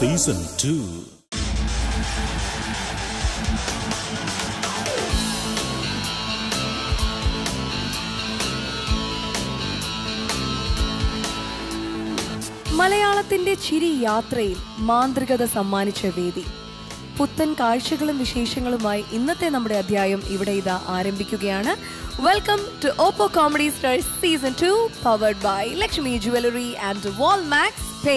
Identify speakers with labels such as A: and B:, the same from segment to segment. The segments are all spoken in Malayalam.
A: സീസൺ ടു
B: മലയാളത്തിന്റെ ചിരി യാത്രയിൽ മാന്ത്രികത സമ്മാനിച്ച വേദി പുത്തൻ കാഴ്ചകളും വിശേഷങ്ങളുമായി ഇന്നത്തെ നമ്മുടെ അധ്യായം ഇവിടെ ഇതാ ആരംഭിക്കുകയാണ് welcome to Oppo comedy stars season two powered by Lakshmi jewellery and Walmax pay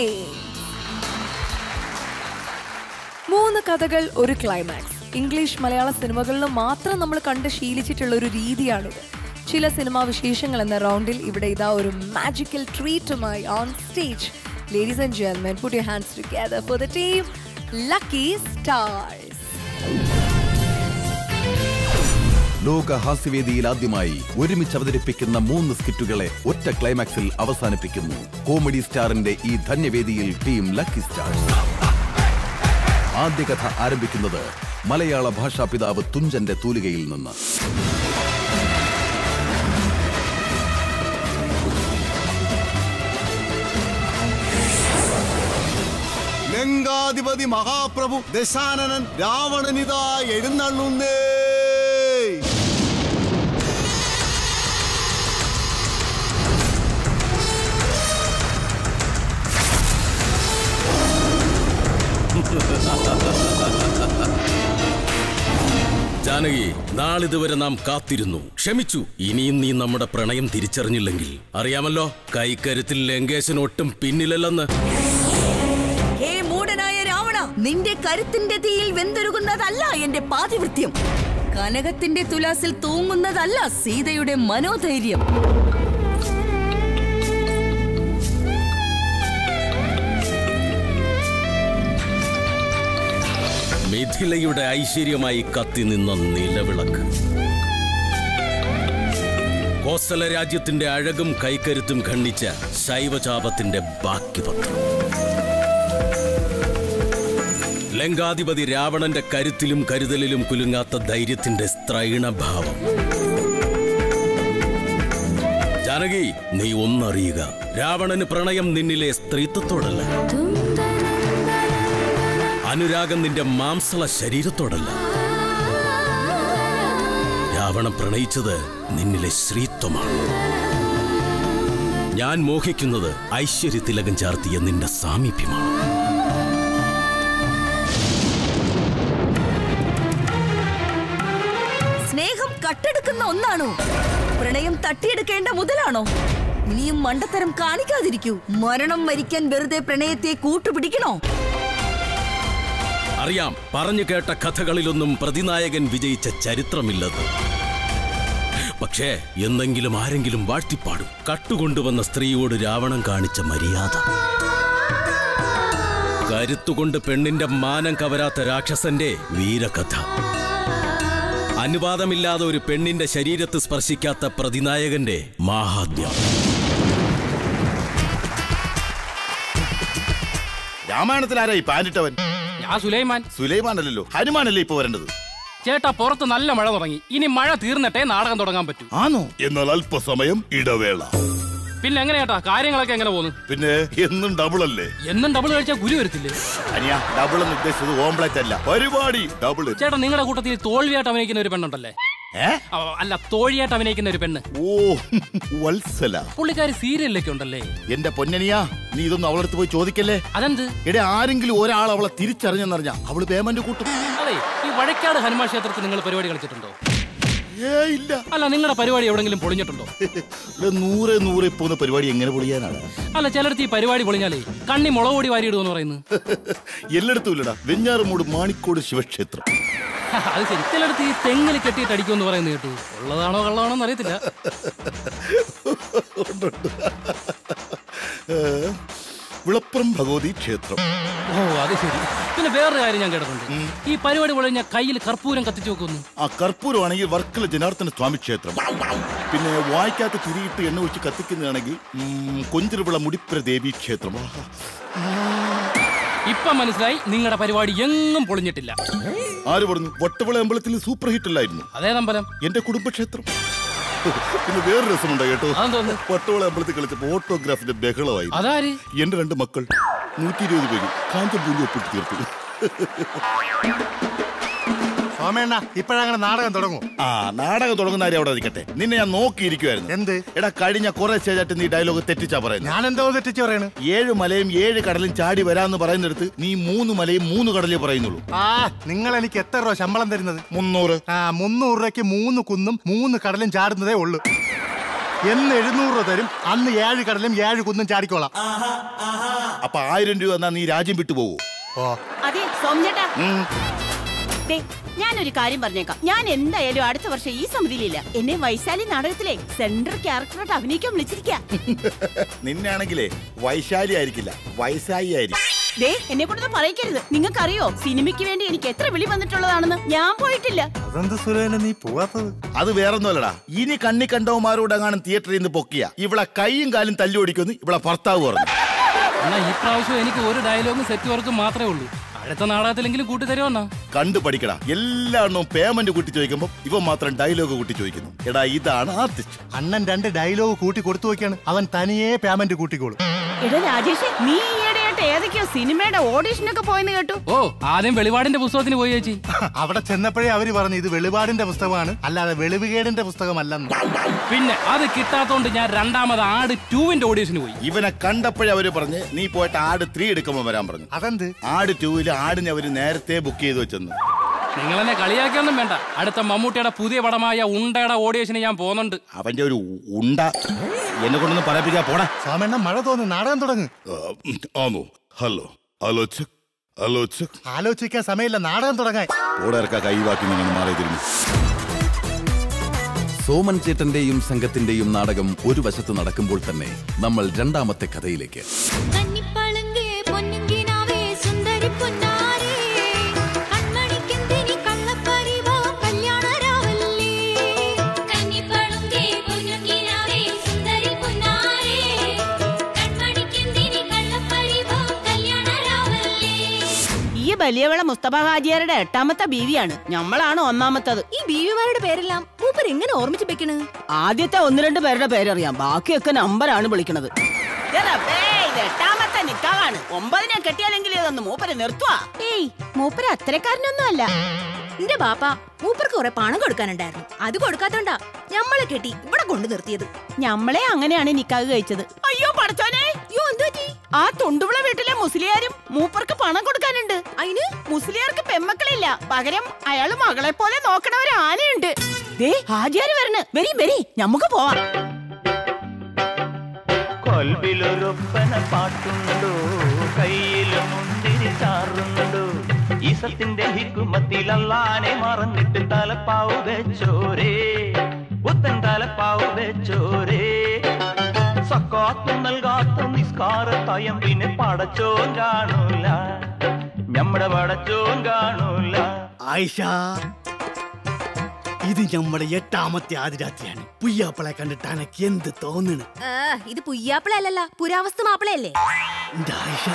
B: മൂന്ന് കഥകൾ ഒരു ക്ലൈമാക്സ് ഇംഗ്ലീഷ് മലയാള സിനിമകളിലും മാത്രം നമ്മൾ കണ്ട് ശീലിച്ചിട്ടുള്ള ഒരു രീതിയാണിത് ചില സിനിമാ വിശേഷങ്ങൾ എന്ന റൗണ്ടിൽ ഇവിടെ ഇതാ ഒരു മാജിക്കൽ ട്രീറ്റുമായി on stage ladies and gentlemen put your hands together for the team lucky stars
C: ലോക ഹാസ്യവേദിയിൽ ആദ്യമായി ഒരുമിച്ച് അവതരിപ്പിക്കുന്ന മൂന്ന് സ്കിറ്റുകളെ ഒറ്റ ക്ലൈമാക്സിൽ അവസാനിപ്പിക്കുന്നു കോമഡി സ്റ്റാറിന്റെ ഈ ധന്യവേദിയിൽ ടീം ലക്കി സ്റ്റാർസ് ആദ്യ കഥ ആരംഭിക്കുന്നത് മലയാള ഭാഷാ പിതാവ് തുഞ്ചന്റെ തൂലികയിൽ നിന്ന്
D: ലങ്കാധിപതി മഹാപ്രഭു ദശാനനൻ രാവണനിതാ എഴുന്നള്ളുന്നേ
E: ജാനകി നാളിതുവരെ നാം കാത്തിരുന്നു ക്ഷമിച്ചു ഇനിയും നീ നമ്മുടെ പ്രണയം തിരിച്ചറിഞ്ഞില്ലെങ്കിൽ അറിയാമല്ലോ കൈക്കരുത്തിൽ ലങ്കേശൻ ഒട്ടും പിന്നിലല്ലെന്ന്
F: ഹേ മൂടനായ രാവണ നിന്റെ കരുത്തിന്റെ തീയിൽ വെന്തൊരുകുന്നതല്ല എന്റെ പാതിവൃത്യം കനകത്തിന്റെ തുലാസിൽ തൂങ്ങുന്നതല്ല സീതയുടെ മനോധൈര്യം
E: മിഥിലയുടെ ഐശ്വര്യമായി കത്തി നിന്ന നിലവിളക്ക് കോസല രാജ്യത്തിന്റെ അഴകും കൈക്കരുത്തും ഖണ്ഡിച്ച ശൈവചാപത്തിന്റെ ബാക്കി പത്രം ലങ്കാധിപതി രാവണന്റെ കരുത്തിലും കരുതലിലും കുലുങ്ങാത്ത ധൈര്യത്തിന്റെ സ്ത്രൈണഭാവം ജാനകി നീ ഒന്നറിയുക രാവണന് പ്രണയം നിന്നിലെ സ്ത്രീത്വത്തോടല്ല അനുരാഗം നിന്റെ മാംസള ശരീരത്തോടല്ല രാവണൻ പ്രണയിച്ചത് നിന്നിലെ ശ്രീത്വമാണ് ഞാൻ മോഹിക്കുന്നത് ഐശ്വര്യത്തിലകം ചാർത്തിയ നിന്റെ സാമീപ്യമാണ്
F: സ്നേഹം കട്ടെടുക്കുന്ന ഒന്നാണോ പ്രണയം തട്ടിയെടുക്കേണ്ട മുതലാണോ ഇനിയും മണ്ടത്തരം കാണിക്കാതിരിക്കൂ മരണം മരിക്കാൻ വെറുതെ പ്രണയത്തെ കൂട്ടുപിടിക്കണോ
E: അറിയാം പറഞ്ഞു കേട്ട കഥകളിലൊന്നും പ്രതിനായകൻ വിജയിച്ച ചരിത്രമില്ലെന്ന് പക്ഷേ എന്തെങ്കിലും ആരെങ്കിലും വാഴ്ത്തിപ്പാടും കട്ടുകൊണ്ടുവന്ന സ്ത്രീയോട് രാവണൻ കാണിച്ച മര്യാദ കരുത്തുകൊണ്ട് പെണ്ണിന്റെ മാനം കവരാത്ത രാക്ഷസന്റെ വീരകഥ അനുവാദമില്ലാതെ ഒരു പെണ്ണിന്റെ ശരീരത്ത് സ്പർശിക്കാത്ത പ്രതിനായകന്റെ മാഹാത്മ്യം
D: രാമായണത്തിൽ ആരാ ഈ പാൻഡിട്ടവൻ
G: ഞാൻ സുലൈമാൻ
D: സുലൈമാൻ അല്ലല്ലോ ഹനുമാനല്ലേ ഇപ്പൊ വരേണ്ടത്
G: ചേട്ടാ പുറത്ത് നല്ല മഴ തുടങ്ങി ഇനി മഴ തീർന്നിട്ടേ നാടകം തുടങ്ങാൻ പറ്റൂ
D: ആണോ എന്നാൽ അല്പസമയം ഇടവേള
G: പിന്നെ എങ്ങനെ ചേട്ടാ കാര്യങ്ങളൊക്കെ എങ്ങനെ പോകുന്നു
D: പിന്നെ എന്നും ഡബിൾ അല്ലേ
G: എന്നും ഡബിൾ കഴിച്ചാൽ ഗുരു വരത്തില്ലേ
D: അനിയ ഡബിൾ എന്ന് ഉദ്ദേശിച്ചത് ഓംപ്ലേറ്റ് അല്ല പരിപാടി ഡബിൾ
G: ചേട്ടാ നിങ്ങളുടെ കൂട്ടത്തിൽ തോൽവിയായിട്ട് അഭിനയിക്കുന്ന ഒരു പെണ്ണുണ്ടല്ലേ
D: ഏ
G: ആ, അല്ല തോഴിയായിട്ട് അഭിനയിക്കുന്ന ഒരു പെണ്ണ്
D: ഓ വത്സല
G: പുള്ളിക്കാരി സീരിയലിലൊക്കെ ഉണ്ടല്ലേ
D: എന്റെ പൊന്നനിയാ നീ ഇതൊന്നും അവളടുത്ത് പോയി ചോദിക്കല്ലേ
G: അതെന്ത്
D: എടെ ആരെങ്കിലും ഒരാൾ അവളെ തിരിച്ചറിഞ്ഞെന്നറിഞ്ഞ അവള് പേയ്മെന്റ് കൂട്ടും
G: അതെ ഈ വഴക്കാട് ഹനുമാൻ ക്ഷേത്രത്തിൽ നിങ്ങൾ പരിപാടി കളിച്ചിട്ടുണ്ടോ
D: ഏ ഇല്ല
G: അല്ല നിങ്ങളുടെ പരിപാടി എവിടെങ്കിലും പൊളിഞ്ഞിട്ടുണ്ടോ
D: ഇവിടെ നൂറ് നൂറ് പോകുന്ന പരിപാടി എങ്ങനെ പൊളിയാനാണ്
G: അല്ല ചിലടത്ത് ഈ പരിപാടി പൊളിഞ്ഞാലേ കണ്ണി മുളക് പൊടി വാരിയിടുമെന്ന് പറയുന്നു
D: എല്ലായിടത്തും ഇല്ലടാ വെഞ്ഞാറമൂട് മാണിക്കോട് ശിവക്ഷേത്രം
G: അത് ശരി ചിലടത്ത് ഈ തെങ്ങിൽ കെട്ടിയിട്ട് അടിക്കുമെന്ന് പറയുന്നത് കേട്ടു ഉള്ളതാണോ കള്ളതാണോ എന്ന് അറിയത്തില്ല
D: ഏ, വിളപ്പുറം ഭഗവതി ക്ഷേത്രം
G: ഓ അത് ശരി പിന്നെ വേറൊരു കാര്യം ഞാൻ കേട്ടിട്ടുണ്ട് ഈ പരിപാടി പൊളിഞ്ഞ കയ്യിൽ കർപ്പൂരം കത്തിച്ചു വെക്കുന്നു
D: ആ കർപ്പൂരമാണെങ്കിൽ വർക്കല ജനാർദ്ദന സ്വാമി ക്ഷേത്രം പിന്നെ വായിക്കാത്ത തിരിയിട്ട് എണ്ണ ഒഴിച്ച് കത്തിക്കുന്നതാണെങ്കിൽ ഉം, കൊഞ്ചിരവിള മുടിപ്പുര ദേവി ക്ഷേത്രം ആഹാ.
G: ഇപ്പൊ മനസ്സിലായി നിങ്ങളുടെ പരിപാടി എങ്ങും പൊളിഞ്ഞിട്ടില്ല
D: ആര് പറഞ്ഞു വട്ടവിള അമ്പലത്തിൽ സൂപ്പർ ഹിറ്റ് അല്ലായിരുന്നു
G: അതേ നമ്പലം
D: എന്റെ കുടുംബക്ഷേത്രം പിന്നെ വേറെ രസമുണ്ട് കേട്ടോ
G: അതെന്തോന്ന്?
D: വട്ടവള അമ്പലത്തിൽ കളിച്ചപ്പോ ഓട്ടോഗ്രാഫിന്റെ ബഹളമായി
G: അതാര്
D: എന്റെ രണ്ട് മക്കൾ നൂറ്റി ഇരുപത് പേര് കാഞ്ചം പൂഞ്ചി ഒപ്പിട്ട് തീർത്തു
A: സോമേണ്ണ ഇപ്പോഴങ്ങനെ നാടകം തുടങ്ങും
D: ആ നാടകം തുടങ്ങുന്ന കാര്യം അവിടെ നിൽക്കട്ടെ നിന്നെ ഞാൻ നോക്കിയിരിക്കുവായിരുന്നു
A: എന്ത്
D: എടാ കഴിഞ്ഞ കുറെ സ്റ്റേജായിട്ട് നീ ഡയലോഗ് തെറ്റിച്ചാ പറയുന്നത്
A: ഞാൻ എന്തോ തെറ്റിച്ച് പറയണ്
D: ഏഴ് മലയും ഏഴ് കടലും ചാടി വരാന്ന് പറയുന്നിടത്ത് നീ മൂന്ന് മലയും മൂന്ന് കടലേ പറയുന്നുള്ളൂ
A: ആ നിങ്ങൾ എനിക്ക് എത്ര രൂപ ശമ്പളം തരുന്നത്
D: മുന്നൂറ്
A: ആ മുന്നൂറ് രൂപയ്ക്ക് മൂന്ന് കുന്നും മൂന്ന് കടലും ചാടുന്നതേ ഉള്ളൂ എന്ന് എഴുന്നൂറ് രൂപ തരും അന്ന് ഏഴ് കടലും ഏഴ് കുന്നും ചാടിക്കോളാം
D: അപ്പൊ ആയിരം രൂപ എന്നാ നീ രാജ്യം വിട്ടു പോവോ
A: ഓ
H: അതെ സോമചേട്ടാ
D: ഉം.
H: ദേ, ഞാനൊരു കാര്യം പറഞ്ഞേക്കാം ഞാൻ എന്തായാലും അടുത്ത വർഷം ഈ സമിതിയിലില്ല എന്നെ വൈശാലി നാടകത്തിലെ സെൻട്രൽ ക്യാരക്ടറായിട്ട് അഭിനയിക്കാൻ വിളിച്ചിരിക്കാ
D: നിന്നെ ആണെങ്കിലേ വൈശാലി ആയിരിക്കില്ല വയസ്സായി ആയിരിക്കും
H: ദേ എന്നെ കൊണ്ടൊന്നും പറയിക്കരുത് നിങ്ങൾക്കറിയോ സിനിമയ്ക്ക് വേണ്ടി എനിക്ക് എത്ര വിളി വന്നിട്ടുള്ളതാണെന്ന് ഞാൻ പോയിട്ടില്ല
A: അതെന്ത് സുരേന നീ പോവാത്തത്
D: അത് വേറൊന്നുമല്ലടാ ഇനി കണ്ണി കണ്ടവന്മാരോടെങ്ങാനും തിയേറ്ററിൽ നിന്ന് പൊക്കിയ ഇവിടെ കൈയും കാലും തല്ലി ഓടിക്കുമെന്ന് ഇവിടെ ഭർത്താവ് പറഞ്ഞു
G: എന്നാ ഈ പ്രാവശ്യം എനിക്ക് ഒരു ഡയലോഗും സെറ്റ് വർക്കും മാത്രമേ ഉള്ളൂ അടുത്ത നാടകത്തിലെങ്കിലും കൂട്ടി തരുമെന്നാ
D: കണ്ടു പഠിക്കടാ എല്ലാ എണ്ണവും പേയ്മെന്റ് കൂട്ടി ചോദിക്കുമ്പോൾ ഇവൻ മാത്രം ഡയലോഗ് കൂട്ടി ചോദിക്കുന്നു എടാ ഇതാണ് ആർട്ടിസ്റ്റ്
A: അണ്ണൻ രണ്ട് ഡയലോഗ് കൂട്ടി കൊടുത്തു വയ്ക്കാണ് അവൻ തനിയെ പേയ്മെന്റ് കൂട്ടിക്കോളും
H: എടാ രാജേഷ് നീ ഈയിടെയായിട്ട് ഏതൊക്കെയോ സിനിമയുടെ ഓഡിഷനൊക്കെ പോയെന്ന് കേട്ടു
G: ഓ ആദ്യം വെളിപാടിന്റെ പുസ്തകത്തിന് പോയി ചേച്ചി
A: അവിടെ ചെന്നപ്പോഴേ അവര് പറഞ്ഞു ഇത് വെളിപാടിന്റെ പുസ്തകമാണ് അല്ലാതെ വെളിവുകേടിന്റെ പുസ്തകമല്ലെന്ന്
G: പിന്നെ അത് കിട്ടാത്തോണ്ട് ഞാൻ രണ്ടാമത് ആട് ടൂവിന്റെ ഓഡീഷന് പോയി
D: ഇവനെ കണ്ടപ്പോഴേ അവര് പറഞ്ഞ് നീ പോയിട്ട് ആട് ത്രീ എടുക്കുമ്പോൾ വരാൻ പറഞ്ഞു
A: അതെന്ത്
D: ആട് ടൂവില് ആടിനെ അവര് നേരത്തെ ബുക്ക് ചെയ്ത് വെച്ചെന്ന്
G: നിങ്ങൾ എന്നെ കളിയാക്കിയൊന്നും വേണ്ട അടുത്ത മമ്മൂട്ടിയുടെ പുതിയ പടമായ ഉണ്ടയുടെ ഓഡിയേഷന് ഞാൻ പോകുന്നുണ്ട്
D: അവന്റെ ഒരു ഉണ്ട എന്നെ കൊണ്ടൊന്നും പറയിപ്പിക്കാ പോടാ
A: സോമണ്ണ മഴ തോന്നുന്നു നാടകം തുടങ്ങ്
D: ആമോ hello hello check hello check
A: ആലോചിക്കാൻ സമയമില്ല നാടകം തുടങ്ങാൻ
D: ഓടെ ഇറക്കാ കൈവാക്കി നിങ്ങൾ മാറി തിരിഞ്ഞു
C: സോമൻ ചേട്ടന്റെയും സംഘത്തിന്റെയും നാടകം ഒരു വശത്ത് നടക്കുമ്പോൾ തന്നെ നമ്മൾ രണ്ടാമത്തെ കഥയിലേക്ക്
I: കന്നിപ്പളുങ്കേ പൊന്നുങ്കിനാവേ സുന്ദരി പൊന്നാരേ കൺമണിക്കെന്തിനി കള്ളപ്പരിവോ കല്യാണരാവല്ലേ കന്നിപ്പളുങ്കേ പൊന്നുങ്കിനാവേ സുന്ദരി പൊന്നാരേ കൺമണിക്കെന്തിനി കള്ളപ്പരിവോ കല്യാണരാവല്ലേ
H: ഈ വലിയവള മുസ്തഫ ഹാജിയാരുടെ എട്ടാമത്തെ ബീവിയാണ് ഞമ്മളാണ് ഒന്നാമത്തത്
F: ഈ ബീവിമാരുടെ പേരെല്ലാം മൂപ്പർ എങ്ങനെ ഓർമ്മിച്ച് വെക്കണ്
H: ആദ്യത്തെ ഒന്ന് രണ്ട് പേരുടെ പേരറിയാം ബാക്കിയൊക്കെ നമ്പറാണ് വിളിക്കണത് ദേ റബ്ബേ, ഇത് എട്ടാമത്തെ നിക്കാവാണ് ഒമ്പതിനെ കെട്ടിയാലെങ്കിൽ ഇതൊന്ന് മൂപ്പരെ നിർത്തുവാ
F: ഏയ് മൂപ്പര് അത്രക്കാരനൊന്നും അല്ല എന്റെ ബാപ്പ മൂപ്പർക്ക് കുറെ പണം കൊടുക്കാനുണ്ടായിരുന്നു അത് കൊടുക്കാത്തോണ്ടാ ഞമ്മളെ കെട്ടി ഇവിടെ കൊണ്ടു നിർത്തിയത്
H: ഞമ്മളെ അങ്ങനെയാണ് നിക്കാഹ് കഴിച്ചത് അയ്യോ പടച്ചോനെ
F: അയ്യോ എന്തു പറ്റി
H: ആ തൊണ്ടുവിള വീട്ടിലെ മുസ്ലിയാരും മൂപ്പർക്ക് പണം കൊടുക്കാനുണ്ട്
F: അതിന്
H: മുസ്ലിയാർക്ക് പെമ്മക്കളില്ല പകരം അയാള് മകളെ പോലെ നോക്കണ ഒരു ആനയുണ്ട് ദേ ഹാജിയാര് വരണ് വരി വരി നമുക്ക് പോവാം
J: കൊൽബിലൊരൊപ്പന പാട്ടുണ്ടോ കയ്യില് മുന്തിരി ചാറുണ്ടോ ഈസത്തിന്റെ ഹിക്കുമത്തിൽ അല്ലാനെ മറന്നിട്ട് തലപ്പാവ് വെച്ചോരേ പുത്തൻ തലപ്പാവ് വെച്ചോരേ സക്കാത്തും നൽകാത്ത നിസ്കാര തയമ്പിനെ പടച്ചോൻ കാണൂല നമ്മുടെ പടച്ചോൻ കാണൂല
K: ആയിഷ ഇത് നമ്മുടെ എട്ടാമത്തെ ആദിരാത്രിയാണ് പുയ്യാപ്പളെ കണ്ടിട്ട് അനക്ക് എന്ത് തോന്നണ്
F: ഇത് പുയ്യാപ്പിളല്ല പുരാവസ്തു മാപ്പിളയല്ലേ
K: എന്റെ ആയിഷ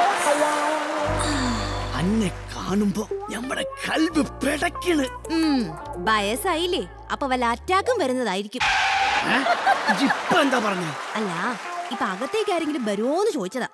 K: അന്നെ കാണുമ്പോ നമ്മുടെ കൽബ് പിടക്കണ്
F: ഉം, വയസ്സായില്ലേ അപ്പൊ വല്ല അറ്റാക്കും വരുന്നതായിരിക്കും
K: ഏ? ഇജ്ജിപ്പൊ എന്താ പറഞ്ഞേ
F: അല്ല ഇപ്പൊ അകത്തേക്ക് ആരെങ്കിലും വരുമോന്ന് ചോദിച്ചതാ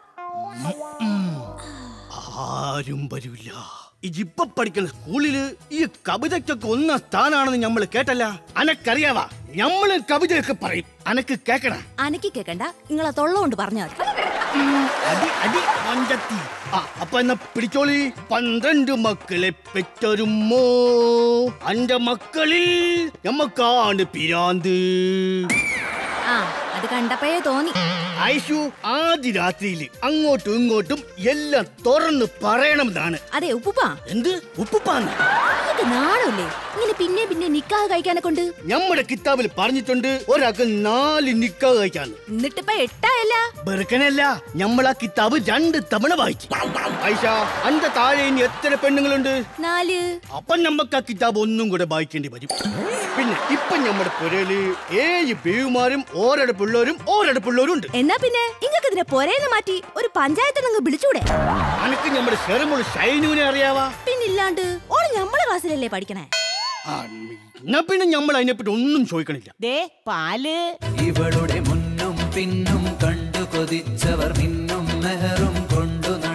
K: ആരും വരൂല ഇജിപ്പൊ പഠിക്കുന്ന സ്കൂളില് ഈ കവിതയ്ക്കൊക്കെ ഒന്നാം സ്ഥാനാണെന്ന് നമ്മൾ കേട്ടല്ല അനക്കറിയാവാ നമ്മള് കവിതയൊക്കെ പറയും അനക്ക് കേക്കണ
F: അനക്കി കേക്കണ്ട നിങ്ങളെ തൊള്ള കൊണ്ട് പറഞ്ഞാൽ
K: അടി അടി മഞ്ചത്തി ആ അപ്പൊ എന്നാ പിടിച്ചോളി പന്ത്രണ്ട് മക്കളെ പെറ്റൊരുമോ അന്റെ മക്കളിൽ ഞമ്മക്കാണ് പിരാന്ത്
F: ആ അത് കണ്ടപ്പോഴേ തോന്നി
K: ഐഷു ആദ്യ രാത്രിയിൽ അങ്ങോട്ടും ഇങ്ങോട്ടും എല്ലാം തുറന്ന് പറയണമെന്നാണ്
F: അതെ ഉപ്പുപ്പാ
K: എന്ത് ഉപ്പുപ്പാന്ന്
F: ഇത് നാണല്ലേ ഇങ്ങനെ പിന്നെ പിന്നെ നിക്കാഹ് കഴിക്കാനെ കൊണ്ട്
K: നമ്മുടെ കിതാബിൽ പറഞ്ഞിട്ടുണ്ട് ഒരാൾക്ക് നാല് നിക്കാ കഴിക്കാന്ന്
F: എന്നിട്ടിപ്പ എട്ടായല്ല
K: ബെറുക്കനല്ല നമ്മൾ ആ കിതാബ് രണ്ട് തവണ വായിച്ചു ഐഷ അന്റെ താഴെ ഇനി എത്ര പെണ്ണുങ്ങളുണ്ട്
F: നാല്
K: അപ്പൊ നമുക്ക് ആ കിതാബ് ഒന്നും കൂടെ വായിക്കേണ്ടി വരും പിന്നെ ഇപ്പൊ നമ്മുടെ പുരയില് ഏഴ് ബേവുമാരും ഓരടെ പിള്ളേരും ഓരടെ പിള്ളേരും ഉണ്ട്
F: എന്നാ പിന്നെ ഇങ്ങക്ക് ഇതിനെ പൊരേന്ന് മാറ്റി ഒരു പഞ്ചായത്തിൽ നിങ്ങൾ വിളിച്ചൂടെ
K: അനക്ക് നമ്മുടെ ഷെറുമുൾ ഷൈനുവിനെ അറിയാവാ
F: പിന്നില്ലാണ്ട് ഓള് ഞമ്മളെ ക്ലാസ്സിലല്ലേ പഠിക്കണേ
K: ആ, എന്നാ പിന്നെ നമ്മൾ അതിനെപ്പറ്റി ഒന്നും ചോദിക്കണില്ല
H: ദേ പാല്
L: ഇവളുടെ മുന്നും പിന്നും കണ്ടു കൊതിച്ചവർ മിന്നും മെഹറും കൊണ്ടു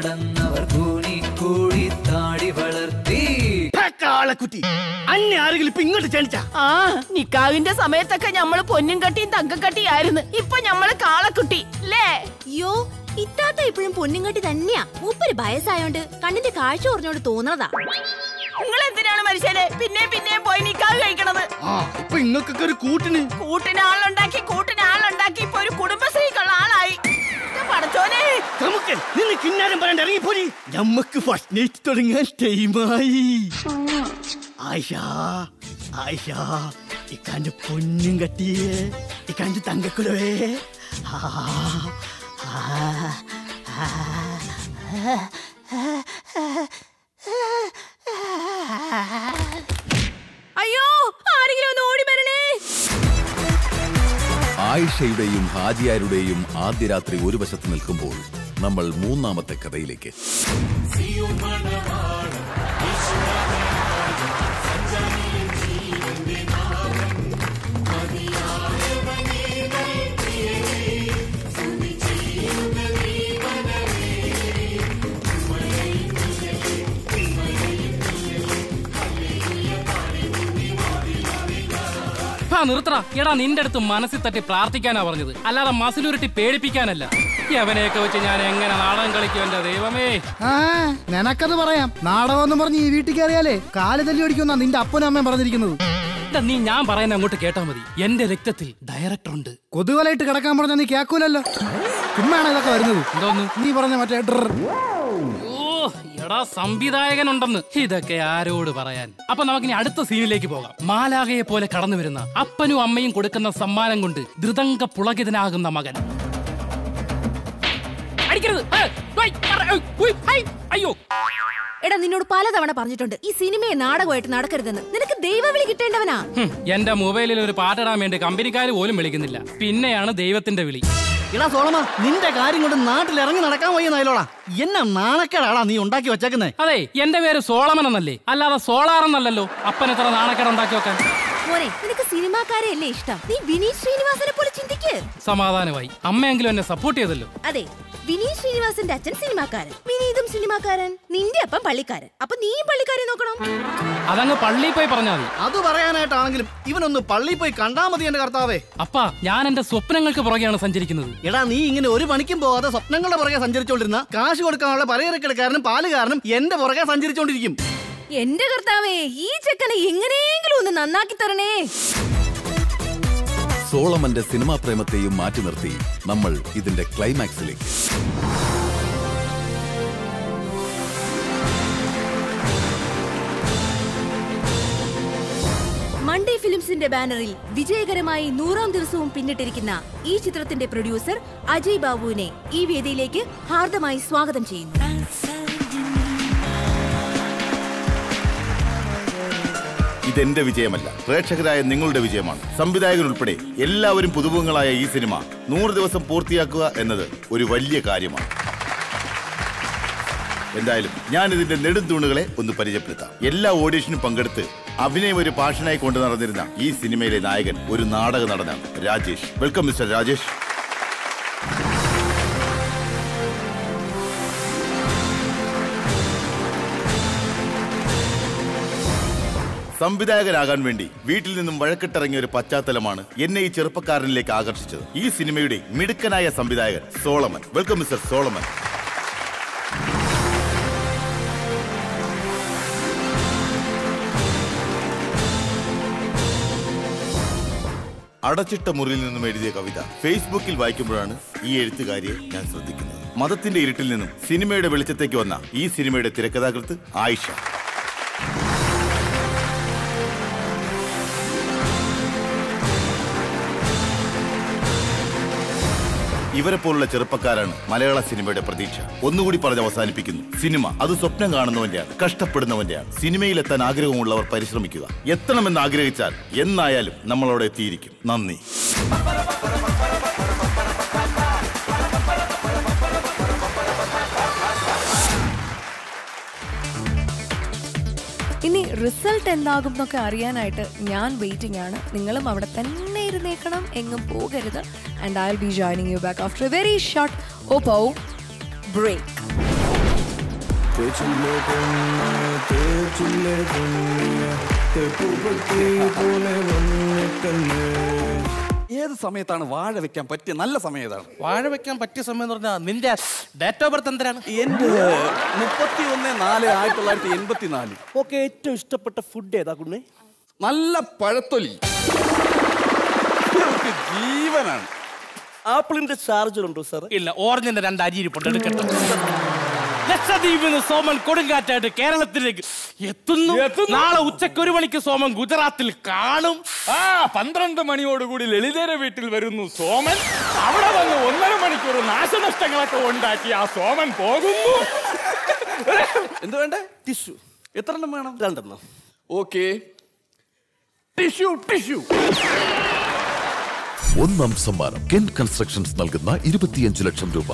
K: കാളക്കുട്ടി അന്നെ ആരെങ്കിലും ഇപ്പൊ ഇങ്ങോട്ട് ക്ഷണിച്ച
H: ആ നിക്കാവിന്റെ സമയത്തൊക്കെ ഞമ്മള് പൊന്നും കട്ടിയും തങ്കം കട്ടിയായിരുന്നു ഇപ്പൊ ഞമ്മള് കാളക്കുട്ടി ല്ലേ
F: അയ്യോ ഇത്താത്ത ഇപ്പോഴും പൊന്നുംകെട്ടി തന്നെയാ മൂപ്പര് വയസ്സായോണ്ട് കണ്ണിന്റെ കാഴ്ച കുറഞ്ഞോണ്ട് തോന്നണതാ
H: നിങ്ങൾ എന്തിനാണ് മനുഷ്യനെ പിന്നെ പിന്നെ പോയി നിക്കാവ് കഴിക്കണത്
K: ആ ഇപ്പൊ ഇങ്ങക്കൊക്കെ ഒരു കൂട്ടിന്
H: കൂട്ടിന് ആളുണ്ടാക്കി കൂട്ടിന് ആളുണ്ടാക്കി ഇപ്പൊ ഒരു കുടുംബശ്രീക്കുള്ള ആളായി എന്റെ പടച്ചോനെ
K: നമുക്ക് നിന്ന് കിന്നാരം പറയണ്ട ഇറങ്ങിപ്പോരി ഞമ്മക്ക് ഫസ്റ്റ് നൈറ്റ് തുടങ്ങാൻ ടൈമായി ആയിഷ ആയിഷ ഇക്കാന്റെ പൊന്നും കട്ടിയേ ഇക്കാന്റെ തങ്കക്കുലവേ ആ, ആ, ആ,
F: അയ്യോ ആരെങ്കിലും ഒന്ന് ഓടി വരണേ
C: ആയിഷയുടെയും ഹാജിയാരുടെയും ആദ്യ രാത്രി ഒരു വശത്ത് നിൽക്കുമ്പോൾ നമ്മൾ മൂന്നാമത്തെ കഥയിലേക്ക്
G: ആ നിർത്തറ എടാ നിന്റെ അടുത്ത് മനസ്സിൽ തട്ടി പ്രാർത്ഥിക്കാനാ പറഞ്ഞത് അല്ലാതെ മസിലുരുട്ടി പേടിപ്പിക്കാനല്ല യവനെയൊക്കെ വെച്ച് ഞാൻ എങ്ങനെ നാടകം കളിക്കും എന്റെ ദൈവമേ
A: ആ നിനക്കത് പറയാം നാടകം എന്ന് പറഞ്ഞ് ഈ വീട്ടിൽ കയറിയാലേ കാല് തല്ലി ഓടിക്കുന്ന നിന്റെ അപ്പനും അമ്മയും പറഞ്ഞിരിക്കുന്നത്
G: എടാ, നീ ഞാൻ പറയുന്ന അങ്ങോട്ട് കേട്ടാ മതി എന്റെ രക്തത്തിൽ ഡയറക്ടർ ഉണ്ട്
A: കൊതുവലായിട്ട് കിടക്കാൻ പറഞ്ഞാൽ നീ കേക്കൂലല്ലോ ചുമ്മാണ് ഇതൊക്കെ വരുന്നത്
G: എന്തോന്ന്
A: നീ പറഞ്ഞ മറ്റേ ഡ്രർ.
G: ഓ എടാ സംവിധായകനുണ്ടെന്ന് ഇതൊക്കെ ആരോട് പറയാൻ അപ്പൊ നമുക്കിനി അടുത്ത സീനിലേക്ക് പോകാം മാലാകയെ പോലെ കടന്നു വരുന്ന അപ്പനും അമ്മയും കൊടുക്കുന്ന സമ്മാനം കൊണ്ട് ധൃതങ്ക പുളകിതനാകുന്ന മകൻ അടിക്കരുത് ഏ, ഉയ്, പറ, ഉയ്, ഉയ്, ഹൈ, അയ്യോ
F: എടാ നിന്നോട് പലതവണ പറഞ്ഞിട്ടുണ്ട് ഈ സിനിമയെ നാടകമായിട്ട് നടക്കരുതെന്ന് നിനക്ക് ദൈവവിളി കിട്ടേണ്ടവനാ
G: ഹും, എന്റെ മൊബൈലിൽ ഒരു പാട്ടിടാൻ വേണ്ടി കമ്പനിക്കാർ പോലും വിളിക്കുന്നില്ല പിന്നെയാണ് ദൈവത്തിന്റെ വിളി
K: എടാ സോളമ നിന്റെ കാര്യം കൊണ്ട് നാട്ടിൽ ഇറങ്ങി നടക്കാൻ വയ്യ നായിലോടാ എന്നെ നാണക്കേടാടാ നീ ഉണ്ടാക്കി വെച്ചേക്കുന്നേ
G: അതെ എന്റെ പേര് സോളമൻ എന്നല്ലേ അല്ലാതെ സോളാർ എന്നല്ലല്ലോ അപ്പൻ എത്ര നാണക്കേട് ഉണ്ടാക്കി വെക്കാൻ
F: മോനെ നിനക്ക് സിനിമാക്കാരെ അല്ലേ ഇഷ്ടം നീ വിനീത് ശ്രീനിവാസനെ പോലെ ചിന്തിക്ക്
G: സമാധാനമായി അമ്മയെങ്കിലും എന്നെ സപ്പോർട്ട് ചെയ്തല്ലോ
F: അതെ വിനീത് ശ്രീനിവാസന്റെ അച്ഛൻ സിനിമാക്കാരൻ വിനീതും സിനിമാക്കാരൻ നിന്റെ അപ്പം പള്ളിക്കാരൻ അപ്പൊ നീയും പള്ളിക്കാരെ നോക്കണം
G: അതങ്ങ് പള്ളിയിൽ പോയി പറഞ്ഞാൽ മതി
K: അത് പറയാനായിട്ടാണെങ്കിലും ഇവനൊന്ന് പള്ളിയിൽ പോയി കണ്ടാ മതി എന്റെ കർത്താവേ
G: അപ്പാ ഞാൻ എന്റെ സ്വപ്നങ്ങൾക്ക് പുറകെയാണ് സഞ്ചരിക്കുന്നത്
K: എടാ നീ ഇങ്ങനെ ഒരു പണിക്കും പോകാതെ സ്വപ്നങ്ങളുടെ പുറകെ സഞ്ചരിച്ചോണ്ടിരുന്ന കാശ് കൊടുക്കാനുള്ള പലചരക്കിടക്കാരനും പാലുകാരനും എന്റെ പുറകെ സഞ്ചരിച്ചോണ്ടിരിക്കും
F: എന്റെ കർത്താവേ ഈ ചെക്കനെ എങ്ങനെയെങ്കിലും ഒന്ന് നന്നാക്കി തരണേ
C: സോളമന്റെ സിനിമാ പ്രേമത്തെയും മാറ്റി നിർത്തി നമ്മൾ ഇതിന്റെ ക്ലൈമാക്സിലേക്ക്
F: മൺഡേ ഫിലിംസിന്റെ ബാനറിൽ വിജയകരമായി നൂറാം ദിവസവും പിന്നിട്ടിരിക്കുന്ന ഈ ചിത്രത്തിന്റെ പ്രൊഡ്യൂസർ അജയ് ബാബുവിനെ ഈ വേദിയിലേക്ക് ഹാർദമായി സ്വാഗതം ചെയ്യുന്നു
D: ഇതെന്റെ വിജയമല്ല പ്രേക്ഷകരായ നിങ്ങളുടെ വിജയമാണ് സംവിധായകൻ ഉൾപ്പെടെ എല്ലാവരും പുതുമുഖങ്ങളായ ഈ സിനിമ നൂറ് ദിവസം പൂർത്തിയാക്കുക എന്നത് ഒരു വലിയ കാര്യമാണ് എന്തായാലും ഞാൻ ഇതിന്റെ നെടുംതൂണുകളെ ഒന്ന് പരിചയപ്പെടുത്താം എല്ലാ ഓഡീഷനും പങ്കെടുത്ത് അഭിനയം ഒരു പാഷനായി കൊണ്ടു നടന്നിരുന്ന ഈ സിനിമയിലെ നായകൻ ഒരു നാടക നടനാണ് രാജേഷ് വെൽക്കം മിസ്റ്റർ രാജേഷ് സംവിധായകനാകാൻ വേണ്ടി വീട്ടിൽ നിന്നും വഴക്കിട്ടിറങ്ങിയ ഒരു പശ്ചാത്തലമാണ് എന്നെ ഈ ചെറുപ്പക്കാരനിലേക്ക് ആകർഷിച്ചത് ഈ സിനിമയുടെ മിടുക്കനായ സംവിധായകൻ സോളമൻ വെൽക്കം മിസ്റ്റർ സോളമൻ അടച്ചിട്ട മുറിയിൽ നിന്നും എഴുതിയ കവിത ഫേസ്ബുക്കിൽ വായിക്കുമ്പോഴാണ് ഈ എഴുത്തുകാരിയെ ഞാൻ ശ്രദ്ധിക്കുന്നത് മതത്തിന്റെ ഇരുട്ടിൽ നിന്നും സിനിമയുടെ വെളിച്ചത്തേക്ക് വന്ന ഈ സിനിമയുടെ തിരക്കഥാകൃത്ത് ആയിഷ ഇവരെ പോലുള്ള ചെറുപ്പക്കാരാണ് മലയാള സിനിമയുടെ പ്രതീക്ഷ ഒന്നുകൂടി പറഞ്ഞ് അവസാനിപ്പിക്കുന്നു സിനിമ അത് സ്വപ്നം കാണുന്നവന്റെയാണ് കഷ്ടപ്പെടുന്നവന്റെയാണ് സിനിമയിലെത്താൻ ആഗ്രഹമുള്ളവർ പരിശ്രമിക്കുക എത്തണമെന്ന് ആഗ്രഹിച്ചാൽ എന്നായാലും നമ്മളവിടെ എത്തിയിരിക്കും നന്ദി
B: ഇനി റിസൾട്ട് എന്താകും എന്നൊക്കെ അറിയാനായിട്ട് ഞാൻ വെയിറ്റിംഗ് ആണ് നിങ്ങളും അവിടെ തന്നെ ഇരുന്നേക്കണം എങ്ങും പോകരുത് and I will be joining you back after a very short Oppo break
L: തേച്ചില്ലേ പെണ്ണെ തേച്ചില്ലേ പെണ്ണെ തെപ്പുപത്തി പോലെ വന്നിട്ടെന്നെ
M: ഏത് സമയത്താണ് വാഴ വെക്കാൻ പറ്റിയ നല്ല സമയം ഏതാണ്
N: വാഴ വെക്കാൻ പറ്റിയ സമയം എന്ന് പറഞ്ഞാൽ നിന്റെ ഡേറ്റ് ഓഫ് ബർത്ത് എന്തിനാണ്
M: എന്റെ മുപ്പത്തി ഒന്ന് നാല് ആയിരത്തി തൊള്ളായിരത്തി എൺപത്തി നാല്
K: ഓക്കെ ഏറ്റവും ഇഷ്ടപ്പെട്ട ഫുഡ് ഏതാ കുണ്ണേ
M: നല്ല പഴത്തൊലി ഇതൊക്കെ ജീവനാണ്
K: ആപ്പിളിന്റെ ചാർജർ ഉണ്ടോ സാർ
N: ഇല്ല ഓറഞ്ചിന്റെ രണ്ട് അരിയിരിപ്പുണ്ട് എടുക്കട്ടെ ലക്ഷദ്വീപിൽ നിന്ന് സോമൻ കൊടുങ്കാറ്റായിട്ട് കേരളത്തിലേക്ക് എത്തുന്നു നാളെ ഉച്ചയ്ക്ക് ഒരു മണിക്ക് സോമൻ ഗുജറാത്തിൽ കാണും
O: ആ പന്ത്രണ്ട് മണിയോടുകൂടി ലളിതയുടെ വീട്ടിൽ വരുന്നു സോമൻ അവിടെ വന്ന് ഒന്നര മണിക്കൂർ നാശനഷ്ടങ്ങളൊക്കെ ഉണ്ടാക്കി ആ സോമൻ പോകുന്നു
M: എന്ത് വേണ്ടേ ടിഷ്യൂ എത്ര എണ്ണം വേണം
K: രണ്ടെണ്ണം
M: ഓക്കെ ടിഷ്യൂ ടിഷ്യൂ
C: ഒന്നാം സമ്മാനം കെൻ കൺസ്ട്രക്ഷൻസ് നൽകുന്ന ഇരുപത്തിയഞ്ച് ലക്ഷം രൂപ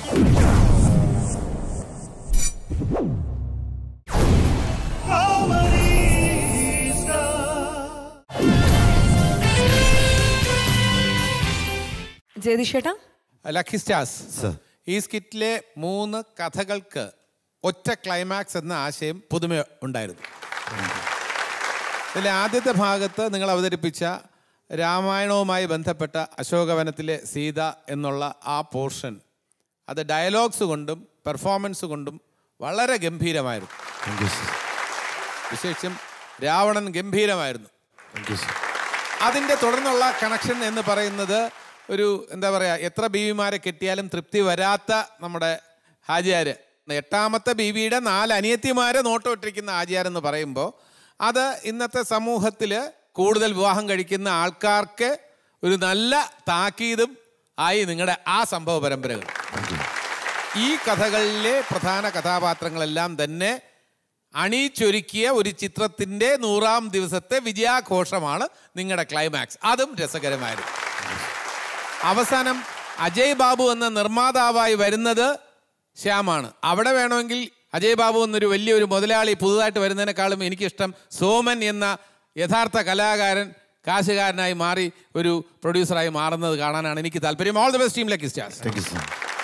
B: ജയതിഷേട്ടാ
P: ലക്കി സ്റ്റാർസ് ഈ സ്കിറ്റിലെ മൂന്ന് കഥകൾക്ക് ഒറ്റ ക്ലൈമാക്സ് എന്ന ആശയം പുതുമ ഉണ്ടായിരുന്നു ഇതിലെ ആദ്യത്തെ ഭാഗത്ത് നിങ്ങൾ അവതരിപ്പിച്ച രാമായണവുമായി ബന്ധപ്പെട്ട അശോകവനത്തിലെ സീത എന്നുള്ള ആ പോർഷൻ അത് ഡയലോഗ്സ് കൊണ്ടും പെർഫോമൻസ് കൊണ്ടും വളരെ ഗംഭീരമായിരുന്നു വിശേഷിച്ചും രാവണൻ ഗംഭീരമായിരുന്നു അതിൻ്റെ തുടർന്നുള്ള കണക്ഷൻ എന്ന് പറയുന്നത് ഒരു എന്താ പറയുക എത്ര ബീവിമാരെ കെട്ടിയാലും തൃപ്തി വരാത്ത നമ്മുടെ ഹാജിയാർ എട്ടാമത്തെ ബീവിയുടെ നാല് അനിയത്തിമാരെ നോട്ടമിട്ടിരിക്കുന്ന ഹാജിയാർ എന്ന് പറയുമ്പോൾ അത് ഇന്നത്തെ സമൂഹത്തിൽ കൂടുതൽ വിവാഹം കഴിക്കുന്ന ആൾക്കാർക്ക് ഒരു നല്ല താക്കീതും ആയി നിങ്ങളുടെ ആ സംഭവ പരമ്പരകൾ ഈ കഥകളിലെ പ്രധാന കഥാപാത്രങ്ങളെല്ലാം തന്നെ അണിയിച്ചൊരുക്കിയ ഒരു ചിത്രത്തിൻ്റെ നൂറാം ദിവസത്തെ വിജയാഘോഷമാണ് നിങ്ങളുടെ ക്ലൈമാക്സ് അതും രസകരമായിരുന്നു അവസാനം അജയ് ബാബു എന്ന നിർമ്മാതാവായി വരുന്നത് ശ്യാമാണ് അവിടെ വേണമെങ്കിൽ അജയ് ബാബു എന്നൊരു വലിയൊരു മുതലാളി പുതുതായിട്ട് വരുന്നതിനേക്കാളും എനിക്കിഷ്ടം സോമൻ എന്ന യഥാർത്ഥ കലാകാരൻ കാശുകാരനായി മാറി ഒരു പ്രൊഡ്യൂസറായി മാറുന്നത് കാണാനാണ് എനിക്ക് താല്പര്യം all the best team lucky stars